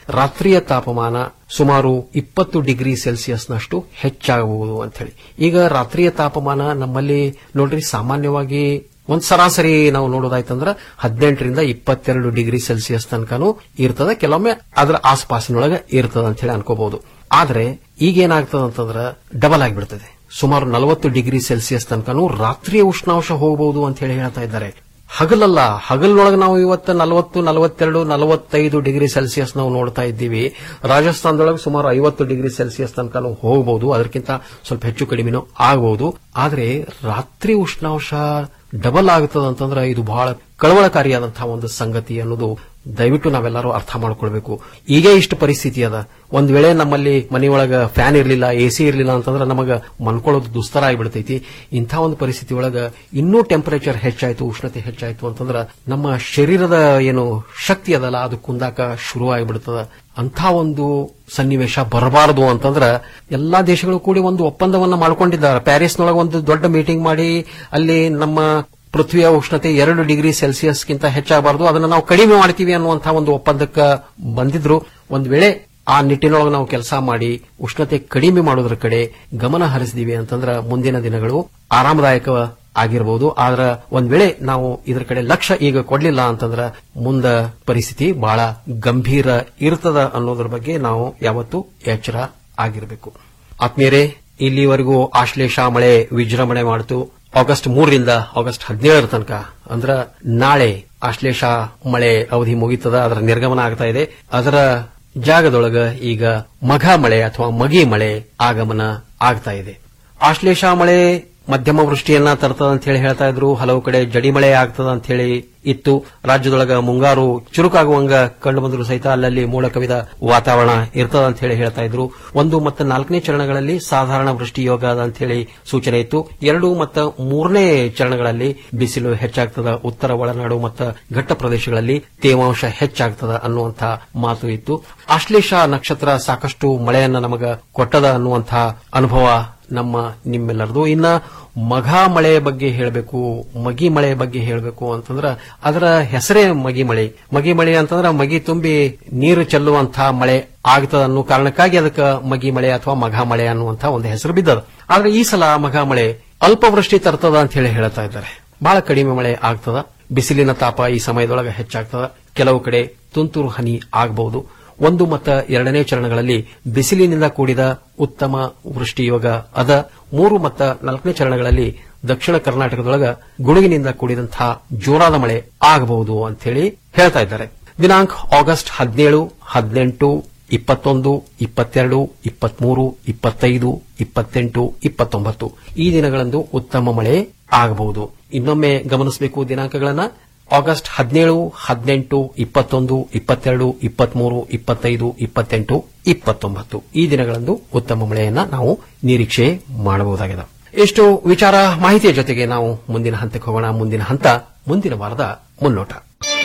ರಾತ್ರಿಯ ತಾಪಮಾನ ಸುಮಾರು ಇಪ್ಪತ್ತು ಡಿಗ್ರಿ ಸೆಲ್ಸಿಯಸ್ನಷ್ಟು ಹೆಚ್ಚಾಗಬಹುದು ಅಂತ ಹೇಳಿ ಈಗ ರಾತ್ರಿಯ ತಾಪಮಾನ ನಮ್ಮಲ್ಲಿ ನೋಡ್ರಿ ಸಾಮಾನ್ಯವಾಗಿ ಒಂದ್ ಸರಾಸರಿ ನಾವು ನೋಡೋದಾಯ್ತಂದ್ರ ಹದಿನೆಂಟರಿಂದ ಇಪ್ಪತ್ತೆರಡು ಡಿಗ್ರಿ ಸೆಲ್ಸಿಯಸ್ ತನಕನೂ ಇರ್ತದೆ ಕೆಲವೊಮ್ಮೆ ಅದರ ಆಸ್ಪಾಸಿನೊಳಗೆ ಇರ್ತದೆ ಅಂತ ಹೇಳಿ ಅನ್ಕೋಬಹುದು ಆದ್ರೆ ಈಗೇನಾಗ್ತದೆ ಅಂತಂದ್ರ ಡಬಲ್ ಆಗಿಬಿಡ್ತದೆ ಸುಮಾರು ನಲವತ್ತು ಡಿಗ್ರಿ ಸೆಲ್ಸಿಯಸ್ ತನಕನೂ ರಾತ್ರಿಯ ಉಷ್ಣಾಂಶ ಹೋಗಬಹುದು ಅಂತ ಹೇಳಿ ಹೇಳ್ತಾ ಇದ್ದಾರೆ ಹಗಲಲ್ಲ ಹಗಲಿನೊಳಗೆ ನಾವು ಇವತ್ತು ನಲವತ್ತು ನಲವತ್ತೆರಡು ನಲವತ್ತೈದು ಡಿಗ್ರಿ ಸೆಲ್ಸಿಯಸ್ ನಾವು ನೋಡ್ತಾ ಇದ್ದೀವಿ ರಾಜಸ್ಥಾನದೊಳಗೆ ಸುಮಾರು ಐವತ್ತು ಡಿಗ್ರಿ ಸೆಲ್ಸಿಯಸ್ ತನಕ ಹೋಗಬಹುದು ಅದಕ್ಕಿಂತ ಸ್ವಲ್ಪ ಹೆಚ್ಚು ಕಡಿಮೆನೂ ಆಗಬಹುದು ಆದ್ರೆ ರಾತ್ರಿ ಉಷ್ಣಾಂಶ ಡಬಲ್ ಆಗುತ್ತದೆ ಅಂತಂದ್ರೆ ಇದು ಬಹಳ ಕಳವಳಕಾರಿಯಾದಂತಹ ಒಂದು ಸಂಗತಿ ಅನ್ನೋದು ದಯವಿಟ್ಟು ನಾವೆಲ್ಲರೂ ಅರ್ಥ ಮಾಡ್ಕೊಳ್ಬೇಕು ಈಗ ಇಷ್ಟು ಪರಿಸ್ಥಿತಿ ಅದ ಒಂದ್ ವೇಳೆ ನಮ್ಮಲ್ಲಿ ಮನೆಯೊಳಗ ಫ್ಯಾನ್ ಇರಲಿಲ್ಲ ಎಸಿ ಇರಲಿಲ್ಲ ಅಂತಂದ್ರೆ ನಮಗ ಮನ್ಕೊಳ್ಳೋದು ದುಸ್ತರ ಆಗಿಬಿಡ್ತೈತಿ ಇಂಥ ಒಂದು ಪರಿಸ್ಥಿತಿ ಒಳಗ ಇನ್ನೂ ಟೆಂಪರೇಚರ್ ಹೆಚ್ಚಾಯ್ತು ಉಷ್ಣತೆ ಹೆಚ್ಚಾಯ್ತು ಅಂತಂದ್ರ ನಮ್ಮ ಶರೀರದ ಏನು ಶಕ್ತಿ ಅದಲ್ಲ ಅದು ಕುಂದಾಕ ಶುರು ಆಗಿಬಿಡ್ತದ ಅಂಥ ಒಂದು ಸನ್ನಿವೇಶ ಬರಬಾರದು ಅಂತಂದ್ರ ಎಲ್ಲಾ ದೇಶಗಳು ಕೂಡಿ ಒಂದು ಒಪ್ಪಂದವನ್ನ ಮಾಡ್ಕೊಂಡಿದ್ದಾರೆ ಪ್ಯಾರಿಸ್ನೊಳಗೆ ಒಂದು ದೊಡ್ಡ ಮೀಟಿಂಗ್ ಮಾಡಿ ಅಲ್ಲಿ ನಮ್ಮ ಪೃಥ್ವಿಯ ಉಷ್ಣತೆ ಎರಡು ಡಿಗ್ರಿ ಸೆಲ್ಸಿಯಸ್ಗಿಂತ ಹೆಚ್ಚಾಗಬಾರದು ಅದನ್ನ ನಾವು ಕಡಿಮೆ ಮಾಡ್ತೀವಿ ಅನ್ನುವಂತಹ ಒಂದು ಒಪ್ಪಂದಕ್ಕೆ ಬಂದಿದ್ರು ಒಂದ್ ವೇಳೆ ಆ ನಿಟ್ಟಿನೊಳಗೆ ನಾವು ಕೆಲಸ ಮಾಡಿ ಉಷ್ಣತೆ ಕಡಿಮೆ ಮಾಡೋದ್ರ ಕಡೆ ಗಮನ ಹರಿಸಿದೀವಿ ಅಂತಂದ್ರ ಮುಂದಿನ ದಿನಗಳು ಆರಾಮದಾಯಕ ಆಗಿರಬಹುದು ಆದ್ರ ಒಂದ್ ವೇಳೆ ನಾವು ಇದ್ರ ಕಡೆ ಲಕ್ಷ್ಯ ಈಗ ಕೊಡ್ಲಿಲ್ಲ ಅಂತಂದ್ರ ಮುಂದ ಪರಿಸ್ಥಿತಿ ಬಹಳ ಗಂಭೀರ ಇರ್ತದ ಅನ್ನೋದ್ರ ಬಗ್ಗೆ ನಾವು ಯಾವತ್ತೂ ಎಚ್ಚರ ಆಗಿರಬೇಕು ಆತ್ಮೀಯರೇ ಇಲ್ಲಿವರೆಗೂ ಆಶ್ಲೇಷ ಮಳೆ ವಿಜೃಂಭಣೆ ಮಾಡಿತು ಆಗಸ್ಟ್ ಮೂರರಿಂದ ಆಗಸ್ಟ್ ಹದಿನೇಳರ ತನಕ ಅಂದ್ರ ನಾಳೆ ಆಶ್ಲೇಷ ಮಳೆ ಅವಧಿ ಮುಗಿತದ ಅದರ ನಿರ್ಗಮನ ಆಗ್ತಾ ಇದೆ ಅದರ ಜಾಗದೊಳಗ ಈಗ ಮಘ ಮಳೆ ಅಥವಾ ಮಗಿ ಮಳೆ ಆಗಮನ ಆಗ್ತಾ ಇದೆ ಆಶ್ಲೇಷ ಮಳೆ ಮಧ್ಯಮ ವೃಷ್ಟಿಯನ್ನ ತರ್ತದ ಅಂತ ಹೇಳಿ ಹೇಳ್ತಾ ಇದ್ರು ಹಲವು ಕಡೆ ಜಡಿ ಮಳೆ ಆಗ್ತದ ಅಂತ ಹೇಳಿ ಇತ್ತು ರಾಜ್ಯದೊಳಗ ಮುಂಗಾರು ಚುರುಕಾಗುವಂಗ ಕಂಡು ಬಂದರೂ ಸಹಿತ ಅಲ್ಲಲ್ಲಿ ಮೋಡ ಕವಿದ ವಾತಾವರಣ ಇರ್ತದ ಅಂತ ಹೇಳಿ ಹೇಳ್ತಾ ಇದ್ರು ಒಂದು ಮತ್ತು ನಾಲ್ಕನೇ ಚರಣಗಳಲ್ಲಿ ಸಾಧಾರಣ ವೃಷ್ಟಿ ಯೋಗ ಅದ ಅಂತ ಹೇಳಿ ಸೂಚನೆ ಇತ್ತು ಎರಡು ಮತ್ತು ಮೂರನೇ ಚರಣಗಳಲ್ಲಿ ಬಿಸಿಲು ಹೆಚ್ಚಾಗ್ತದ ಉತ್ತರ ಒಳನಾಡು ಮತ್ತು ಘಟ್ಟ ಪ್ರದೇಶಗಳಲ್ಲಿ ತೇವಾಂಶ ಹೆಚ್ಚಾಗ್ತದ ಅನ್ನುವಂಥ ಮಾತು ಇತ್ತು ಆಶ್ಲೇಷ ನಕ್ಷತ್ರ ಸಾಕಷ್ಟು ಮಳೆಯನ್ನ ನಮಗ ಕೊಟ್ಟದ ಅನ್ನುವಂಥ ಅನುಭವ ನಮ್ಮ ನಿಮ್ಮೆಲ್ಲರದು ಇನ್ನ ಮಘ ಮಳೆ ಬಗ್ಗೆ ಹೇಳಬೇಕು ಮಗಿ ಮಳೆ ಬಗ್ಗೆ ಹೇಳಬೇಕು ಅಂತಂದ್ರ ಅದರ ಹೆಸರೇ ಮಗಿ ಮಳೆ ಮಗಿ ಮಳೆ ಅಂತಂದ್ರ ಮಗಿ ತುಂಬಿ ನೀರು ಚೆಲ್ಲುವಂತಹ ಮಳೆ ಆಗ್ತದ ಅನ್ನೋ ಕಾರಣಕ್ಕಾಗಿ ಅದಕ್ಕೆ ಮಗಿ ಮಳೆ ಅಥವಾ ಮಘ ಮಳೆ ಅನ್ನುವಂತಹ ಒಂದು ಹೆಸರು ಬಿದ್ದದ ಆದ್ರೆ ಈ ಸಲ ಮಘ ಮಳೆ ಅಲ್ಪವೃಷ್ಟಿ ತರ್ತದ ಅಂತ ಹೇಳಿ ಹೇಳ್ತಾ ಇದ್ದಾರೆ ಬಹಳ ಕಡಿಮೆ ಮಳೆ ಆಗ್ತದ ಬಿಸಿಲಿನ ತಾಪ ಈ ಸಮಯದೊಳಗೆ ಹೆಚ್ಚಾಗ್ತದ ಕೆಲವು ಕಡೆ ತುಂತುರು ಹನಿ ಆಗಬಹುದು ಒಂದು ಮತ್ತು ಎರಡನೇ ಚರಣಗಳಲ್ಲಿ ಬಿಸಿಲಿನಿಂದ ಕೂಡಿದ ಉತ್ತಮ ವೃಷ್ಟಿಯೋಗ ಅದ ಮೂರು ಮತ್ತು ನಾಲ್ಕನೇ ಚರಣಗಳಲ್ಲಿ ದಕ್ಷಿಣ ಕರ್ನಾಟಕದೊಳಗ ಗುಡುಗಿನಿಂದ ಕೂಡಿದಂತಹ ಜೋರಾದ ಮಳೆ ಆಗಬಹುದು ಅಂತ ಹೇಳಿ ಹೇಳ್ತಾ ಇದ್ದಾರೆ ದಿನಾಂಕ ಆಗಸ್ಟ್ ಹದಿನೇಳು ಹದಿನೆಂಟು ಇಪ್ಪತ್ತೊಂದು ಇಪ್ಪತ್ತೆರಡು ಇಪ್ಪತ್ಮೂರು ಇಪ್ಪತ್ತೈದು ಇಪ್ಪತ್ತೆಂಟು ಇಪ್ಪತ್ತೊಂಬತ್ತು ಈ ದಿನಗಳಂದು ಉತ್ತಮ ಮಳೆ ಆಗಬಹುದು ಇನ್ನೊಮ್ಮೆ ಗಮನಿಸಬೇಕು ದಿನಾಂಕಗಳನ್ನ ಆಗಸ್ಟ್ ಹದಿನೇಳು ಹದಿನೆಂಟು ಇಪ್ಪತ್ತೊಂದು ಇಪ್ಪತ್ತೆರಡು ಇಪ್ಪತ್ಮೂರು ಇಪ್ಪತ್ತೈದು ಇಪ್ಪತ್ತೆಂಟು ಇಪ್ಪತ್ತೊಂಬತ್ತು ಈ ದಿನಗಳಂದು ಉತ್ತಮ ಮಳೆಯನ್ನ ನಾವು ನಿರೀಕ್ಷೆ ಮಾಡಬಹುದಾಗಿದೆ ಎಷ್ಟು ವಿಚಾರ ಮಾಹಿತಿಯ ಜೊತೆಗೆ ನಾವು ಮುಂದಿನ ಹಂತಕ್ಕೆ ಹೋಗೋಣ ಮುಂದಿನ ಹಂತ ಮುಂದಿನ ವಾರದ ಮುನ್ನೋಟ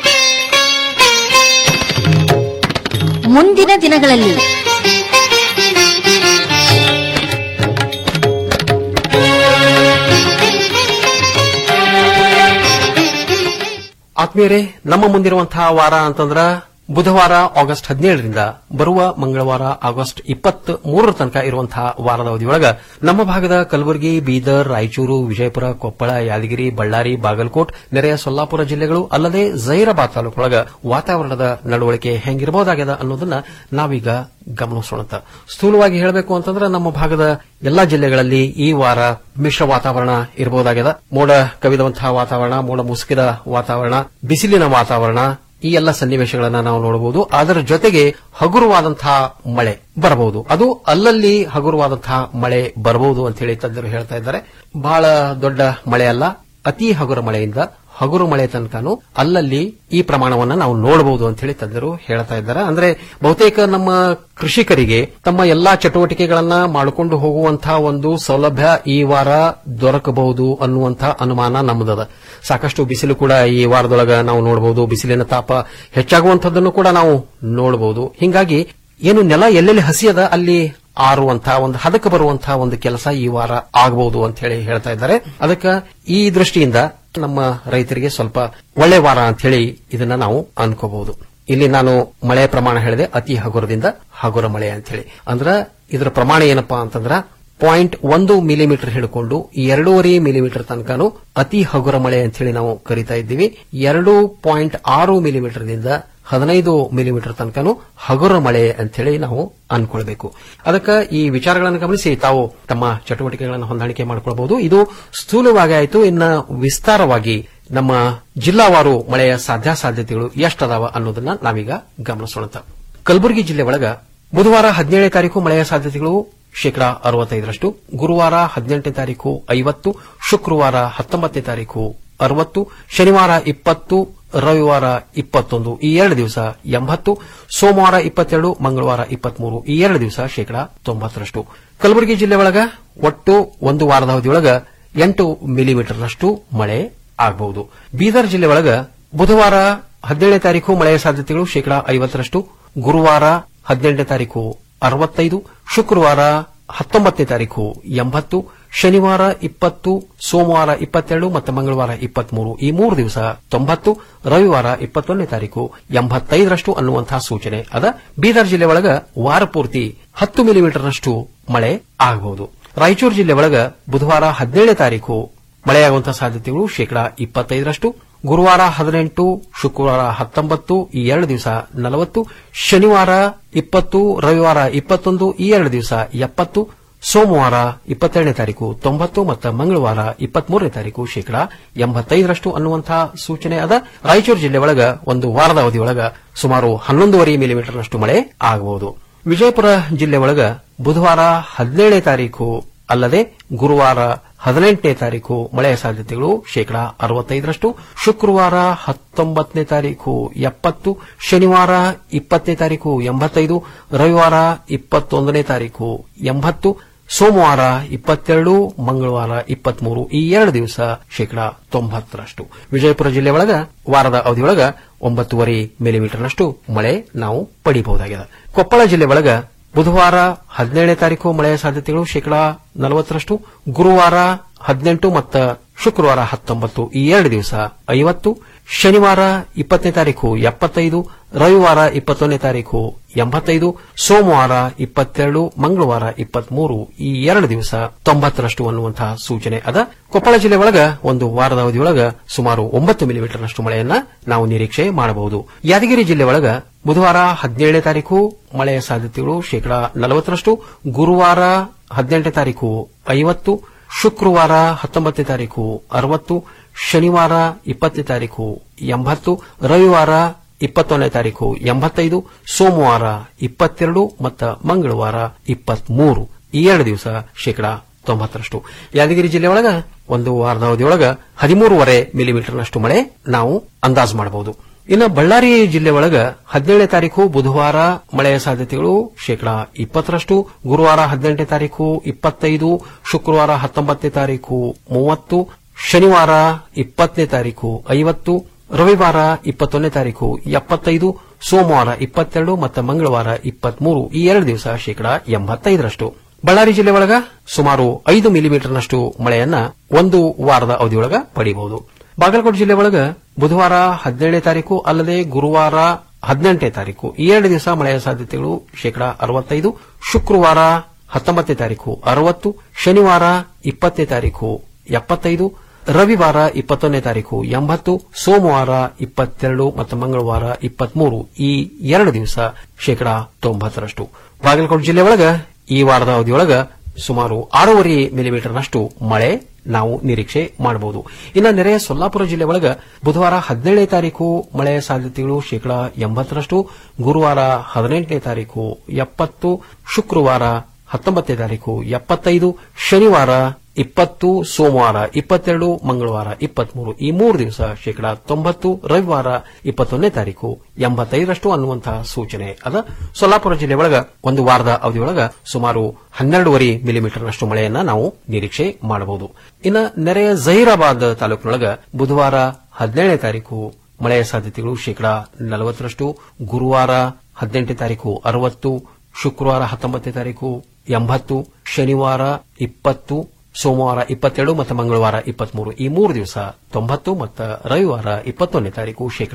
ಮುಂದಿನ ದಿನಗಳಲ್ಲಿ ಆತ್ಮೀಯರೇ ನಮ್ಮ ಮುಂದಿರುವಂತಹ ವಾರ ಅಂತಂದ್ರ ಬುಧವಾರ ಆಗಸ್ಟ್ ಹದಿನೇಳರಿಂದ ಬರುವ ಮಂಗಳವಾರ ಆಗಸ್ಟ್ ಇಪ್ಪತ್ತ್ ಮೂರರ ತನಕ ಇರುವಂತಹ ವಾರದ ಅವಧಿಯೊಳಗ ನಮ್ಮ ಭಾಗದ ಕಲಬುರಗಿ ಬೀದರ್ ರಾಯಚೂರು ವಿಜಯಪುರ ಕೊಪ್ಪಳ ಯಾದಗಿರಿ ಬಳ್ಳಾರಿ ಬಾಗಲಕೋಟ್ ನೆರೆಯ ಸೊಲ್ಲಾಪುರ ಜಿಲ್ಲೆಗಳು ಅಲ್ಲದೆ ಜೈರಾಬಾದ್ ತಾಲೂಕೊಳಗ ವಾತಾವರಣದ ನಡವಳಿಕೆ ಹೆಂಗಿರಬಹುದಾಗ್ಯದ ಅನ್ನೋದನ್ನ ನಾವೀಗ ಗಮನಿಸೋಣ ಸ್ಥೂಲವಾಗಿ ಹೇಳಬೇಕು ಅಂತಂದ್ರೆ ನಮ್ಮ ಭಾಗದ ಎಲ್ಲಾ ಜಿಲ್ಲೆಗಳಲ್ಲಿ ಈ ವಾರ ಮಿಶ್ರ ವಾತಾವರಣ ಇರಬಹುದಾಗಿದೆ ಮೋಡ ಕವಿದಂತಹ ವಾತಾವರಣ ಮೋಡ ಮುಸುಕಿದ ವಾತಾವರಣ ಬಿಸಿಲಿನ ವಾತಾವರಣ ಈ ಎಲ್ಲ ಸನ್ನಿವೇಶಗಳನ್ನ ನಾವು ನೋಡಬಹುದು ಅದರ ಜೊತೆಗೆ ಹಗುರವಾದಂತಹ ಮಳೆ ಬರಬಹುದು ಅದು ಅಲ್ಲಲ್ಲಿ ಹಗುರವಾದಂತಹ ಮಳೆ ಬರಬಹುದು ಅಂತ ಹೇಳಿ ತಜ್ಞರು ಹೇಳ್ತಾ ಇದ್ದಾರೆ ಬಹಳ ದೊಡ್ಡ ಮಳೆ ಅಲ್ಲ ಅತಿ ಹಗುರ ಮಳೆಯಿಂದ ಹಗುರು ಮಳೆ ತನಕನೂ ಅಲ್ಲಲ್ಲಿ ಈ ಪ್ರಮಾಣವನ್ನ ನಾವು ನೋಡಬಹುದು ಅಂತ ಹೇಳಿ ತಜ್ಞರು ಹೇಳ್ತಾ ಇದ್ದಾರೆ ಅಂದ್ರೆ ಬಹುತೇಕ ನಮ್ಮ ಕೃಷಿಕರಿಗೆ ತಮ್ಮ ಎಲ್ಲಾ ಚಟುವಟಿಕೆಗಳನ್ನ ಮಾಡಿಕೊಂಡು ಹೋಗುವಂತಹ ಒಂದು ಸೌಲಭ್ಯ ಈ ವಾರ ದೊರಕಬಹುದು ಅನ್ನುವಂತಹ ಅನುಮಾನ ನಮ್ಮದದ ಸಾಕಷ್ಟು ಬಿಸಿಲು ಕೂಡ ಈ ವಾರದೊಳಗ ನಾವು ನೋಡಬಹುದು ಬಿಸಿಲಿನ ತಾಪ ಹೆಚ್ಚಾಗುವಂತದ್ದನ್ನು ಕೂಡ ನಾವು ನೋಡಬಹುದು ಹಿಂಗಾಗಿ ಏನು ನೆಲ ಎಲ್ಲೆಲ್ಲಿ ಹಸಿಯದ ಅಲ್ಲಿ ಆರುವಂತಹ ಒಂದು ಹದಕ್ಕೆ ಬರುವಂತಹ ಒಂದು ಕೆಲಸ ಈ ವಾರ ಆಗಬಹುದು ಅಂತ ಹೇಳಿ ಹೇಳ್ತಾ ಇದ್ದಾರೆ ಅದಕ್ಕೆ ಈ ದೃಷ್ಟಿಯಿಂದ ನಮ್ಮ ರೈತರಿಗೆ ಸ್ವಲ್ಪ ಒಳ್ಳೆ ವಾರ ಅಂತ ಹೇಳಿ ಇದನ್ನ ನಾವು ಅನ್ಕೋಬಹುದು ಇಲ್ಲಿ ನಾನು ಮಳೆಯ ಪ್ರಮಾಣ ಹೇಳಿದೆ ಅತಿ ಹಗುರದಿಂದ ಹಗುರ ಮಳೆ ಅಂತ ಹೇಳಿ ಅಂದ್ರ ಇದರ ಪ್ರಮಾಣ ಏನಪ್ಪಾ ಅಂತಂದ್ರ ಪಾಯಿಂಟ್ ಒಂದು ಮಿಲಿಮೀಟರ್ ಹಿಡ್ಕೊಂಡು ಎರಡೂವರೆ ಮಿಲಿಮೀಟರ್ ತನಕನು ಅತಿ ಹಗುರ ಮಳೆ ಅಂತ ಹೇಳಿ ನಾವು ಕರಿತಾ ಇದ್ದೀವಿ ಎರಡು ಪಾಯಿಂಟ್ ಆರು ಮಿಲಿಮೀಟರ್ದಿಂದ ಹದಿನೈದು ಮಿಲಿಮೀಟರ್ ತನಕನು ಹಗುರ ಮಳೆ ಅಂತ ಹೇಳಿ ನಾವು ಅನ್ಕೊಳ್ಬೇಕು ಅದಕ್ಕೆ ಈ ವಿಚಾರಗಳನ್ನು ಗಮನಿಸಿ ತಾವು ತಮ್ಮ ಚಟುವಟಿಕೆಗಳನ್ನು ಹೊಂದಾಣಿಕೆ ಮಾಡಿಕೊಳ್ಳಬಹುದು ಇದು ಸ್ಥೂಲವಾಗಿ ಆಯಿತು ಇನ್ನ ವಿಸ್ತಾರವಾಗಿ ನಮ್ಮ ಜಿಲ್ಲಾವಾರು ಮಳೆಯ ಸಾಧ್ಯಾಸಾಧ್ಯತೆಗಳು ಎಷ್ಟದಾವ ಅನ್ನೋದನ್ನ ನಾವೀಗ ಗಮನಿಸೋಣ ಕಲಬುರಗಿ ಜಿಲ್ಲೆ ಒಳಗ ಬುಧವಾರ ಹದಿನೇಳನೇ ತಾರೀಕು ಮಳೆಯ ಸಾಧ್ಯತೆಗಳು ಶೇಕಡಾ ಅರವತ್ತೈದರಷ್ಟು ಗುರುವಾರ ಹದಿನೆಂಟನೇ ತಾರೀಕು ಐವತ್ತು ಶುಕ್ರವಾರ ಹತ್ತೊಂಬತ್ತನೇ ತಾರೀಕು ಅರವತ್ತು ಶನಿವಾರ ಇಪ್ಪತ್ತು ರವಿವಾರ ಇಪ್ಪತ್ತೊಂದು ಈ ಎರಡು ದಿವಸ ಎಂಬತ್ತು ಸೋಮವಾರ ಇಪ್ಪತ್ತೆರಡು ಮಂಗಳವಾರ ಇಪ್ಪತ್ಮೂರು ಈ ಎರಡು ದಿವಸ ಶೇಕಡಾ ತೊಂಬತ್ತರಷ್ಟು ಕಲಬುರಗಿ ಜಿಲ್ಲೆ ಒಳಗ ಒಟ್ಟು ಒಂದು ವಾರದ ಅವಧಿಯೊಳಗ ಎಂಟು ಮಿಲಿಮೀಟರ್ನಷ್ಟು ಮಳೆ ಆಗಬಹುದು ಬೀದರ್ ಜಿಲ್ಲೆ ಒಳಗ ಬುಧವಾರ ಹದಿನೇಳನೇ ತಾರೀಕು ಮಳೆಯ ಸಾಧ್ಯತೆಗಳು ಶೇಕಡಾ ಐವತ್ತರಷ್ಟು ಗುರುವಾರ ಹದಿನೆಂಟನೇ ತಾರೀಕು ಅರವತ್ತೈದು ಶುಕ್ರವಾರ ಹತ್ತೊಂಬತ್ತನೇ ತಾರೀಕು ಎಂಬತ್ತು ಶನಿವಾರ ಇಪ್ಪತ್ತು ಸೋಮವಾರ ಇಪ್ಪತ್ತೆರಡು ಮತ್ತು ಮಂಗಳವಾರ ಇಪ್ಪತ್ಮೂರು ಈ ಮೂರು ದಿವಸ ತೊಂಬತ್ತು ರವಿವಾರ ಇಪ್ಪತ್ತೊಂದನೇ ತಾರೀಕು ಎಂಬತ್ತೈದರಷ್ಟು ಅನ್ನುವಂತಹ ಸೂಚನೆ ಅದ ಬೀದರ್ ಜಿಲ್ಲೆ ಒಳಗ ವಾರ ಪೂರ್ತಿ ಹತ್ತು ಮಿಲಿಮೀಟರ್ನಷ್ಟು ಮಳೆ ಆಗಬಹುದು ರಾಯಚೂರು ಜಿಲ್ಲೆ ಒಳಗ ಬುಧವಾರ ಹದಿನೇಳನೇ ತಾರೀಕು ಮಳೆಯಾಗುವಂತಹ ಸಾಧ್ಯತೆಗಳು ಶೇಕಡಾ ಇಪ್ಪತ್ತೈದರಷ್ಟು ಗುರುವಾರ ಹದಿನೆಂಟು ಶುಕ್ರವಾರ ಹತ್ತೊಂಬತ್ತು ಈ ಎರಡು ದಿವಸ ನಲವತ್ತು ಶನಿವಾರ ಇಪ್ಪತ್ತು ರವಿವಾರ ಇಪ್ಪತ್ತೊಂದು ಈ ಎರಡು ದಿವಸ ಎಪ್ಪತ್ತು ಸೋಮವಾರ ಇಪ್ಪತ್ತೆರಡನೇ ತಾರೀಕು ತೊಂಬತ್ತು ಮತ್ತು ಮಂಗಳವಾರ ಇಪ್ಪತ್ಮೂರನೇ ತಾರೀಕು ಶೇಕಡಾ ಎಂಬತ್ತೈದರಷ್ಟು ಅನ್ನುವಂತಹ ಸೂಚನೆ ಅದ ರಾಯಚೂರು ಜಿಲ್ಲೆ ಒಳಗ ಒಂದು ವಾರದ ಅವಧಿಯೊಳಗ ಸುಮಾರು ಹನ್ನೊಂದೂವರೆ ಮಿಲಿಮೀಟರ್ನಷ್ಟು ಮಳೆ ಆಗಬಹುದು ವಿಜಯಪುರ ಜಿಲ್ಲೆ ಒಳಗ ಬುಧವಾರ ಹದಿನೇಳನೇ ತಾರೀಕು ಅಲ್ಲದೆ ಗುರುವಾರ ಹದಿನೆಂಟನೇ ತಾರೀಕು ಮಳೆಯ ಸಾಧ್ಯತೆಗಳು ಶೇಕಡಾ ಅರವತ್ತೈದರಷ್ಟು ಶುಕ್ರವಾರ ಹತ್ತೊಂಬತ್ತನೇ ತಾರೀಕು ಎಪ್ಪತ್ತು ಶನಿವಾರ ಇಪ್ಪತ್ತನೇ ತಾರೀಕು ಎಂಬತ್ತೈದು ರವಿವಾರ ಇಪ್ಪತ್ತೊಂದನೇ ತಾರೀಕು ಎಂಬತ್ತು ಸೋಮವಾರ ಇಪ್ಪತ್ತೆರಡು ಮಂಗಳವಾರ ಇಪ್ಪತ್ಮೂರು ಈ ಎರಡು ದಿವಸ ಶೇಕಡಾ ತೊಂಬತ್ತರಷ್ಟು ವಿಜಯಪುರ ಜಿಲ್ಲೆ ಒಳಗ ವಾರದ ಅವಧಿಯೊಳಗ ಒಂಬತ್ತುವರೆ ಮಿಲಿಮೀಟರ್ನಷ್ಟು ಮಳೆ ನಾವು ಪಡೆಯಬಹುದಾಗಿದೆ ಕೊಪ್ಪಳ ಜಿಲ್ಲೆ ಒಳಗ ಬುಧವಾರ ಹದಿನೇಳನೇ ತಾರೀಕು ಮಳೆಯ ಸಾಧ್ಯತೆಗಳು ಶೇಕಡಾ ನಲವತ್ತರಷ್ಟು ಗುರುವಾರ ಹದಿನೆಂಟು ಮತ್ತು ಶುಕ್ರವಾರ ಹತ್ತೊಂಬತ್ತು ಈ ಎರಡು ದಿವಸ ಐವತ್ತು ಶನಿವಾರ ಇಪ್ಪತ್ತನೇ ತಾರೀಕು ಎಪ್ಪತ್ತೈದು ರವಿವಾರ ಇಪ್ಪತ್ತೊಂದನೇ ತಾರೀಕು ಎಂಬತ್ತೈದು ಸೋಮವಾರ ಇಪ್ಪತ್ತೆರಡು ಮಂಗಳವಾರ ಇಪ್ಪತ್ಮೂರು ಈ ಎರಡು ದಿವಸ ತೊಂಬತ್ತರಷ್ಟು ಅನ್ನುವಂತಹ ಸೂಚನೆ ಅದ ಕೊಪ್ಪಳ ಜಿಲ್ಲೆ ಒಳಗ ಒಂದು ವಾರದ ಅವಧಿಯೊಳಗ ಸುಮಾರು ಒಂಬತ್ತು ಮಿಲಿಮೀಟರ್ನಷ್ಟು ಮಳೆಯನ್ನ ನಾವು ನಿರೀಕ್ಷೆ ಮಾಡಬಹುದು ಯಾದಗಿರಿ ಜಿಲ್ಲೆ ಒಳಗ ಬುಧವಾರ ಹದಿನೇಳನೇ ತಾರೀಕು ಮಳೆಯ ಸಾಧ್ಯತೆಗಳು ಶೇಕಡಾ ನಲವತ್ತರಷ್ಟು ಗುರುವಾರ ಹದಿನೆಂಟನೇ ತಾರೀಕು ಐವತ್ತು ಶುಕ್ರವಾರ ಹತ್ತೊಂಬತ್ತನೇ ತಾರೀಕು ಅರವತ್ತು ಶನಿವಾರ ಇಪ್ಪತ್ತನೇ ತಾರೀಕು ಎಂಬತ್ತು ರವಿವಾರ ಇಪ್ಪತ್ತೊಂದನೇ ತಾರೀಕು ಎಂಬತ್ತೈದು ಸೋಮವಾರ ಇಪ್ಪತ್ತೆರಡು ಮತ್ತು ಮಂಗಳವಾರ ಇಪ್ಪತ್ಮೂರು ಈ ಎರಡು ದಿವಸ ಶೇಕಡಾ ತೊಂಬತ್ತರಷ್ಟು ಯಾದಗಿರಿ ಜಿಲ್ಲೆ ಒಳಗ ಒಂದು ವಾರದ ಅವಧಿಯೊಳಗ ಹದಿಮೂರುವರೆ ಮಿಲಿಮೀಟರ್ನಷ್ಟು ಮಳೆ ನಾವು ಅಂದಾಜು ಮಾಡಬಹುದು ಇನ್ನು ಬಳ್ಳಾರಿ ಜಿಲ್ಲೆ ಒಳಗ ಹದಿನೇಳನೇ ತಾರೀಕು ಬುಧವಾರ ಮಳೆಯ ಸಾಧ್ಯತೆಗಳು ಶೇಕಡಾ ಇಪ್ಪತ್ತರಷ್ಟು ಗುರುವಾರ ಹದಿನೆಂಟನೇ ತಾರೀಕು ಇಪ್ಪತ್ತೈದು ಶುಕ್ರವಾರ ಹತ್ತೊಂಬತ್ತನೇ ತಾರೀಕು ಮೂವತ್ತು ಶನಿವಾರ ಇಪ್ಪತ್ತನೇ ತಾರೀಕು ಐವತ್ತು ರವಿವಾರ ಇಪ್ಪತ್ತೊಂದನೇ ತಾರೀಕು ಎಪ್ಪತ್ತೈದು ಸೋಮವಾರ ಇಪ್ಪತ್ತೆರಡು ಮತ್ತು ಮಂಗಳವಾರ ಇಪ್ಪತ್ಮೂರು ಈ ಎರಡು ದಿವಸ ಶೇಕಡಾ ಎಂಬತ್ತೈದರಷ್ಟು ಬಳ್ಳಾರಿ ಜಿಲ್ಲೆ ಒಳಗ ಸುಮಾರು ಐದು ಮಿಲಿಮೀಟರ್ನಷ್ಟು ಮಳೆಯನ್ನ ಒಂದು ವಾರದ ಅವಧಿಯೊಳಗ ಪಡೆಯಬಹುದು ಬಾಗಲಕೋಟೆ ಜಿಲ್ಲೆ ಒಳಗ ಬುಧವಾರ ಹದಿನೇಳನೇ ತಾರೀಕು ಅಲ್ಲದೆ ಗುರುವಾರ ಹದಿನೆಂಟನೇ ತಾರೀಕು ಈ ಎರಡು ದಿವಸ ಮಳೆಯ ಸಾಧ್ಯತೆಗಳು ಶೇಕಡಾ ಅರವತ್ತೈದು ಶುಕ್ರವಾರ ಹತ್ತೊಂಬತ್ತನೇ ತಾರೀಕು ಅರವತ್ತು ಶನಿವಾರ ಇಪ್ಪತ್ತನೇ ತಾರೀಕು ಎಪ್ಪತ್ತೈದು ರವಿವಾರ ಇಪ್ಪತ್ತೊಂದನೇ ತಾರೀಕು ಎಂಬತ್ತು ಸೋಮವಾರ ಇಪ್ಪತ್ತೆರಡು ಮತ್ತು ಮಂಗಳವಾರ ಇಪ್ಪತ್ಮೂರು ಈ ಎರಡು ದಿವಸ ಶೇಕಡಾ ತೊಂಬತ್ತರಷ್ಟು ಬಾಗಲಕೋಟೆ ಜಿಲ್ಲೆ ಒಳಗ ಈ ವಾರದ ಅವಧಿಯೊಳಗ ಸುಮಾರು ಆರೂವರೆ ಮಿಲಿಮೀಟರ್ನಷ್ಟು ಮಳೆ ನಾವು ನಿರೀಕ್ಷೆ ಮಾಡಬಹುದು ಇನ್ನು ನೆರೆಯ ಸೊಲ್ಲಾಪುರ ಜಿಲ್ಲೆ ಒಳಗ ಬುಧವಾರ ಹದಿನೇಳನೇ ತಾರೀಕು ಮಳೆಯ ಸಾಧ್ಯತೆಗಳು ಶೇಕಡಾ ಎಂಬತ್ತರಷ್ಟು ಗುರುವಾರ ಹದಿನೆಂಟನೇ ತಾರೀಕು ಎಪ್ಪತ್ತು ಶುಕ್ರವಾರ ಹತ್ತೊಂಬತ್ತನೇ ತಾರೀಕು ಎಪ್ಪತ್ತೈದು ಶನಿವಾರ ಇಪ್ಪತ್ತು ಸೋಮವಾರ ಇಪ್ಪತ್ತೆರಡು ಮಂಗಳವಾರ ಇಪ್ಪತ್ಮೂರು ಈ ಮೂರು ದಿವಸ ಶೇಕಡಾ ತೊಂಬತ್ತು ರವಿವಾರ ಇಪ್ಪತ್ತೊಂದನೇ ತಾರೀಕು ಎಂಬತ್ತೈದರಷ್ಟು ಅನ್ನುವಂತಹ ಸೂಚನೆ ಅದ ಸೊಲ್ಲಾಪುರ ಜಿಲ್ಲೆ ಒಳಗ ಒಂದು ವಾರದ ಅವಧಿಯೊಳಗ ಸುಮಾರು ಹನ್ನೆರಡೂವರೆ ಮಿಲಿಮೀಟರ್ನಷ್ಟು ಮಳೆಯನ್ನ ನಾವು ನಿರೀಕ್ಷೆ ಮಾಡಬಹುದು ಇನ್ನು ನೆರೆಯ ಜಹೀರಾಬಾದ್ ತಾಲೂಕಿನೊಳಗ ಬುಧವಾರ ಹದಿನೇಳನೇ ತಾರೀಕು ಮಳೆಯ ಸಾಧ್ಯತೆಗಳು ಶೇಕಡಾ ನಲವತ್ತರಷ್ಟು ಗುರುವಾರ ಹದಿನೆಂಟನೇ ತಾರೀಕು ಅರವತ್ತು ಶುಕ್ರವಾರ ಹತ್ತೊಂಬತ್ತನೇ ತಾರೀಕು ಎಂಬತ್ತು ಶನಿವಾರ ಇಪ್ಪತ್ತು ಸೋಮವಾರ ಇಪ್ಪತ್ತೆರಡು ಮತ್ತು ಮಂಗಳವಾರ ಇಪ್ಪತ್ಮೂರು ಈ ಮೂರು ದಿವಸ ತೊಂಬತ್ತು ಮತ್ತು ರವಿವಾರ ಇಪ್ಪತ್ತೊಂದನೇ ತಾರೀಕು ಶೇಕಡಾ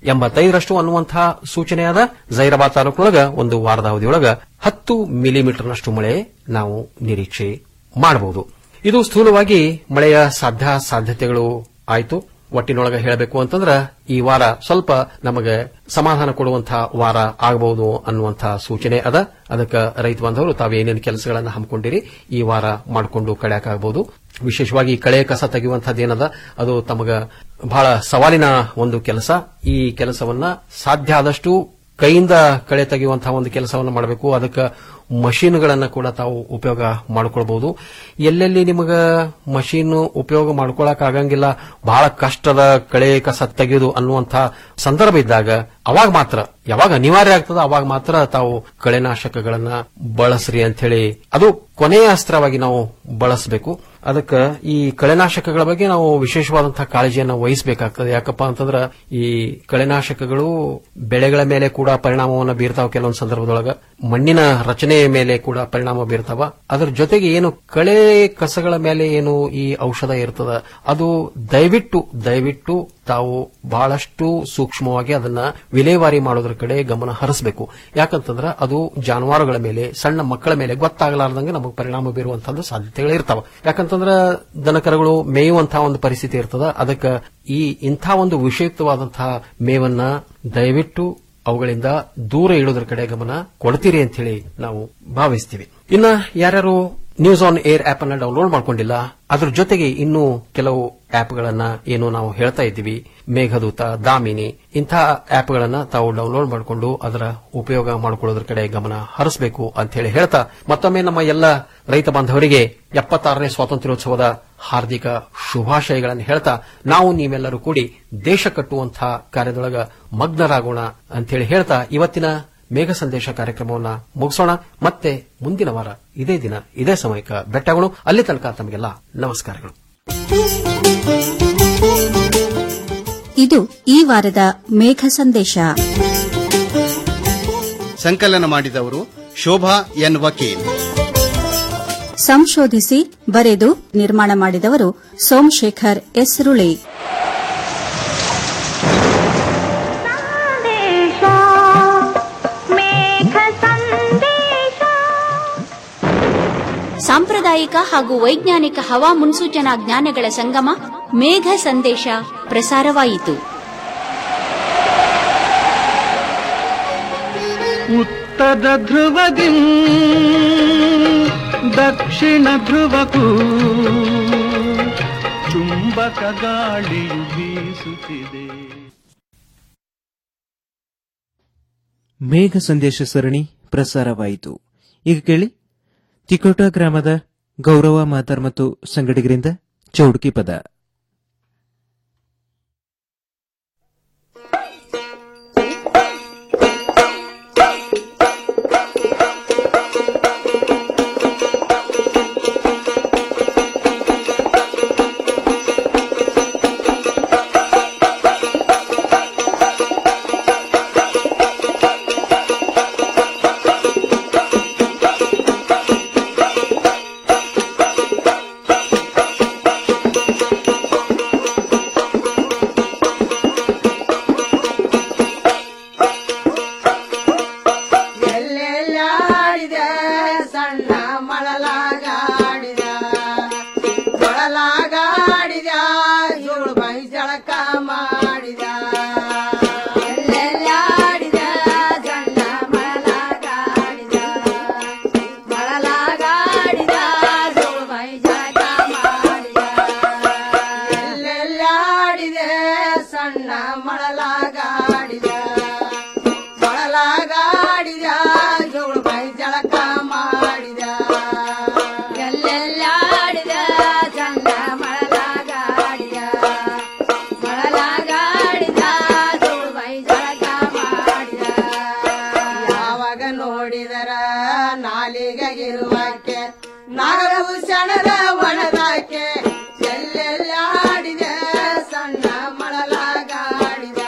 ಎಂಬತ್ತೈದರಷ್ಟು ಅನ್ನುವಂತಹ ಸೂಚನೆ ಅದ ಜೈರಾಬಾದ್ ತಾಲೂಕಿನೊಳಗ ಒಂದು ವಾರದ ಅವಧಿಯೊಳಗ ಹತ್ತು ಮಿಲಿಮೀಟರ್ನಷ್ಟು ಮಳೆ ನಾವು ನಿರೀಕ್ಷೆ ಮಾಡಬಹುದು ಇದು ಸ್ಥೂಲವಾಗಿ ಮಳೆಯ ಸಾಧ್ಯ ಸಾಧ್ಯತೆಗಳು ಆಯಿತು ಒಟ್ಟಿನೊಳಗ ಹೇಳಬೇಕು ಅಂತಂದ್ರ ಈ ವಾರ ಸ್ವಲ್ಪ ನಮಗೆ ಸಮಾಧಾನ ಕೊಡುವಂತಹ ವಾರ ಆಗಬಹುದು ಅನ್ನುವಂತಹ ಸೂಚನೆ ಅದ ಅದಕ್ಕೆ ರೈತ ಬಾಂಧವರು ತಾವು ಏನೇನು ಕೆಲಸಗಳನ್ನ ಹಮ್ಮಿಕೊಂಡಿರಿ ಈ ವಾರ ಮಾಡಿಕೊಂಡು ಕಳೆಯಕ್ಕಾಗಬಹುದು ವಿಶೇಷವಾಗಿ ಕಳೆ ಕಸ ತೆಗೆಯುವಂತಹದ್ದೇನದ ಅದು ತಮಗ ಬಹಳ ಸವಾಲಿನ ಒಂದು ಕೆಲಸ ಈ ಕೆಲಸವನ್ನ ಸಾಧ್ಯ ಆದಷ್ಟು ಕೈಯಿಂದ ಕಳೆ ತೆಗೆಯುವಂತಹ ಒಂದು ಕೆಲಸವನ್ನು ಮಾಡಬೇಕು ಅದಕ್ಕೆ ಮಷೀನ್ಗಳನ್ನ ಕೂಡ ತಾವು ಉಪಯೋಗ ಮಾಡಿಕೊಳ್ಬಹುದು ಎಲ್ಲೆಲ್ಲಿ ನಿಮಗ ಮಷೀನ್ ಉಪಯೋಗ ಮಾಡ್ಕೊಳಕ್ ಆಗಂಗಿಲ್ಲ ಬಹಳ ಕಷ್ಟದ ಕಳೆ ಕಸ ತೆಗೆಯೋದು ಅನ್ನುವಂಥ ಸಂದರ್ಭ ಇದ್ದಾಗ ಅವಾಗ ಮಾತ್ರ ಯಾವಾಗ ಅನಿವಾರ್ಯ ಆಗ್ತದ ಅವಾಗ ಮಾತ್ರ ತಾವು ಕಳೆನಾಶಕಗಳನ್ನ ಬಳಸ್ರಿ ಅಂತ ಹೇಳಿ ಅದು ಕೊನೆಯ ಅಸ್ತ್ರವಾಗಿ ನಾವು ಬಳಸಬೇಕು ಅದಕ್ಕೆ ಈ ಕಳೆನಾಶಕಗಳ ಬಗ್ಗೆ ನಾವು ವಿಶೇಷವಾದಂತಹ ಕಾಳಜಿಯನ್ನು ವಹಿಸಬೇಕಾಗ್ತದೆ ಯಾಕಪ್ಪ ಅಂತಂದ್ರ ಈ ಕಳೆನಾಶಕಗಳು ಬೆಳೆಗಳ ಮೇಲೆ ಕೂಡ ಪರಿಣಾಮವನ್ನು ಬೀರ್ತಾವ ಕೆಲವೊಂದು ಸಂದರ್ಭದೊಳಗ ಮಣ್ಣಿನ ರಚನೆಯ ಮೇಲೆ ಕೂಡ ಪರಿಣಾಮ ಬೀರ್ತಾವ ಅದರ ಜೊತೆಗೆ ಏನು ಕಳೆ ಕಸಗಳ ಮೇಲೆ ಏನು ಈ ಔಷಧ ಇರ್ತದ ಅದು ದಯವಿಟ್ಟು ದಯವಿಟ್ಟು ತಾವು ಬಹಳಷ್ಟು ಸೂಕ್ಷ್ಮವಾಗಿ ಅದನ್ನ ವಿಲೇವಾರಿ ಮಾಡೋದ್ರ ಕಡೆ ಗಮನ ಹರಿಸಬೇಕು ಯಾಕಂತಂದ್ರ ಅದು ಜಾನುವಾರುಗಳ ಮೇಲೆ ಸಣ್ಣ ಮಕ್ಕಳ ಮೇಲೆ ಗೊತ್ತಾಗಲಾರ್ದಂಗೆ ನಮಗೆ ಪರಿಣಾಮ ಬೀರುವಂತಹ ಸಾಧ್ಯತೆಗಳು ಇರ್ತಾವ ಯಾಕಂತಂದ್ರ ದನಕರಗಳು ಮೇಯುವಂತಹ ಒಂದು ಪರಿಸ್ಥಿತಿ ಇರ್ತದ ಅದಕ್ಕೆ ಈ ಇಂಥ ಒಂದು ವಿಷಯುಕ್ತವಾದಂತಹ ಮೇವನ್ನ ದಯವಿಟ್ಟು ಅವುಗಳಿಂದ ದೂರ ಇಡೋದ್ರ ಕಡೆ ಗಮನ ಕೊಡ್ತೀರಿ ಅಂತ ಹೇಳಿ ನಾವು ಭಾವಿಸ್ತೀವಿ ಇನ್ನ ಯಾರ್ಯಾರು ನ್ಯೂಸ್ ಆನ್ ಏರ್ ಆಪ್ ಅನ್ನ ಡೌನ್ಲೋಡ್ ಮಾಡ್ಕೊಂಡಿಲ್ಲ ಅದ್ರ ಜೊತೆಗೆ ಇನ್ನೂ ಕೆಲವು ಆಪ್ಗಳನ್ನ ಏನು ನಾವು ಹೇಳ್ತಾ ಇದ್ದೀವಿ ಮೇಘದೂತ ದಾಮಿನಿ ಇಂಥ ಆಪ್ಗಳನ್ನ ತಾವು ಡೌನ್ಲೋಡ್ ಮಾಡಿಕೊಂಡು ಅದರ ಉಪಯೋಗ ಮಾಡಿಕೊಳ್ಳೋದ್ರ ಕಡೆ ಗಮನ ಹರಿಸಬೇಕು ಅಂತ ಹೇಳಿ ಹೇಳ್ತಾ ಮತ್ತೊಮ್ಮೆ ನಮ್ಮ ಎಲ್ಲ ರೈತ ಬಾಂಧವರಿಗೆ ಎಪ್ಪತ್ತಾರನೇ ಸ್ವಾತಂತ್ರ್ಯೋತ್ಸವದ ಹಾರ್ದಿಕ ಶುಭಾಶಯಗಳನ್ನು ಹೇಳ್ತಾ ನಾವು ನೀವೆಲ್ಲರೂ ಕೂಡಿ ದೇಶ ಕಟ್ಟುವಂತಹ ಕಾರ್ಯದೊಳಗ ಮಗ್ನರಾಗೋಣ ಅಂತ ಹೇಳಿ ಹೇಳ್ತಾ ಇವತ್ತಿನ ಮೇಘ ಸಂದೇಶ ಕಾರ್ಯಕ್ರಮವನ್ನ ಮುಗಿಸೋಣ ಮತ್ತೆ ಮುಂದಿನ ವಾರ ಇದೇ ದಿನ ಇದೇ ಸಮಯಕ್ಕೆ ಬೆಟ್ಟಗಳು ಅಲ್ಲಿ ತನಕ ತಮಗೆಲ್ಲ ನಮಸ್ಕಾರಗಳು ಇದು ಈ ವಾರದ ಮೇಘ ಸಂದೇಶ ಸಂಕಲನ ಮಾಡಿದವರು ಶೋಭಾ ಎನ್ ವಕೀಲ್ ಸಂಶೋಧಿಸಿ ಬರೆದು ನಿರ್ಮಾಣ ಮಾಡಿದವರು ಸೋಮಶೇಖರ್ ಎಸ್ ರುಳಿ ಸಾಂಪ್ರದಾಯಿಕ ಹಾಗೂ ವೈಜ್ಞಾನಿಕ ಹವಾ ಮುನ್ಸೂಚನಾ ಜ್ಞಾನಗಳ ಸಂಗಮ ಮೇಘ ಸಂದೇಶ ಪ್ರಸಾರವಾಯಿತು ಉತ್ತರ ಧ್ರುವದಿ ದಕ್ಷಿಣ ಧ್ರುವಕ್ಕೂ ಚುಂಬಕ ಗಾಳಿಯು ಬೀಸುತ್ತಿದೆ ಮೇಘ ಸಂದೇಶ ಸರಣಿ ಪ್ರಸಾರವಾಯಿತು ಈಗ ಕೇಳಿ ತಿಕೋಟ ಗ್ರಾಮದ ಗೌರವ ಮಾತರ್ ಮತ್ತು ಸಂಗಡಿಗರಿಂದ ಚೌಡ್ಕಿ ಪದ ಎಲ್ಲೆಲ್ಲಾಡಿದ ಸಣ್ಣ ಮಳಲಾಗಾಡಿದ ಮೊಳಲಾಗಾಡಿದ ಜೋಳು ಬೈ ಜಳಕ ಮಾಡಿದ ಎಲ್ಲೆಲ್ಲಾಡಿದ ಸಣ್ಣ ಮಳಲಾಗಾಡಿದ ಮೊಳಲಾಗಾಡಿದ ಜೋಳು ಬೈ ಜಳಕ ಮಾಡಿದ ಎಲ್ಲೆಲ್ಲಾಡಿದ ಸಣ್ಣ ಮಳಲಾಗಾಡಿದ ಮೊಳಲಾಗಾಡಿದ ಜೋಳು ಬೈ ಜಳಕ ಮಾಡಿದ ಎಲ್ಲೆಲ್ಲಾಡಿದ ಚಂದ ಮೊಳಲಾಗಾಡಿದ ಮೊಳಲಾಗಾಡಿದ ಜೋಳು ಬೈ ಜಳಕ ಮಾಡಿದ ಯಾವಾಗ ನೋಡಿದರ ನಾಲಿಗೆಗಿರುವಕ್ಕೆ ನಾಗಭೂಷಣದ ಒಣದಾಕೆ ಎಲ್ಲೆಲ್ಲಾಡಿದ ಸಣ್ಣ ಮೊಳಲಾಗಾಡಿದ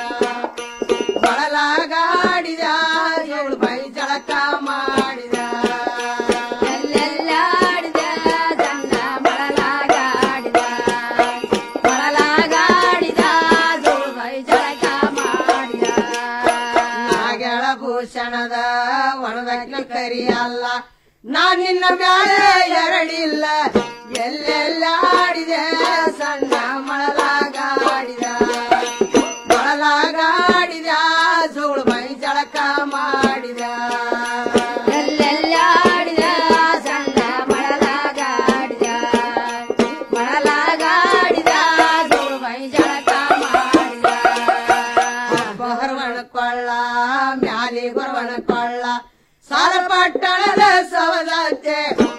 ಮೊಳಲಾಗಾಡಿದ ಏಳು ಬೈ ಜಳಕ ಮಾಡಿದ ಎಲ್ಲೆಲ್ಲಾಡಿದ ಚಂದ ಮೊಳಲಾಗಾಡಿದ ಮೊಳಲಾಗಾಡಿದ ಏಳು ಬೈ ಜಳಕ ಮಾಡಿದ ಅಲ್ಲ ನಾ ನಿನ್ನ ಮ್ಯಾಲೆ ಎರಡಿಲ್ಲ ಎಲ್ಲೆಲ್ಲ ಆಡಿದೆ ಸಣ್ಣ ಮಳಲಾಗಾಡಿದ ಮಳಲಾಗಾಡಿದ ಜೋಳು ಮೈ ಜಳಕ ಮಾಡಿದ ಎಲ್ಲೆಲ್ಲ ಆಡಿದ ಸಣ್ಣ ಮಳಲಾಗಾಡಿದ ಮಳಲಾಗಾಡಿದ ಜೋಳು ಮೈ ಜಳಕ ಮಾಡಿದ ಗೊರವಣ ಕೊಳ್ಳ ಮ್ಯಾಲಿ ಗೊರವಣ ಕೊಳ್ಳ ಸಾಲ ಪಟ್ಟಣದ ಸವದತ್ತೆ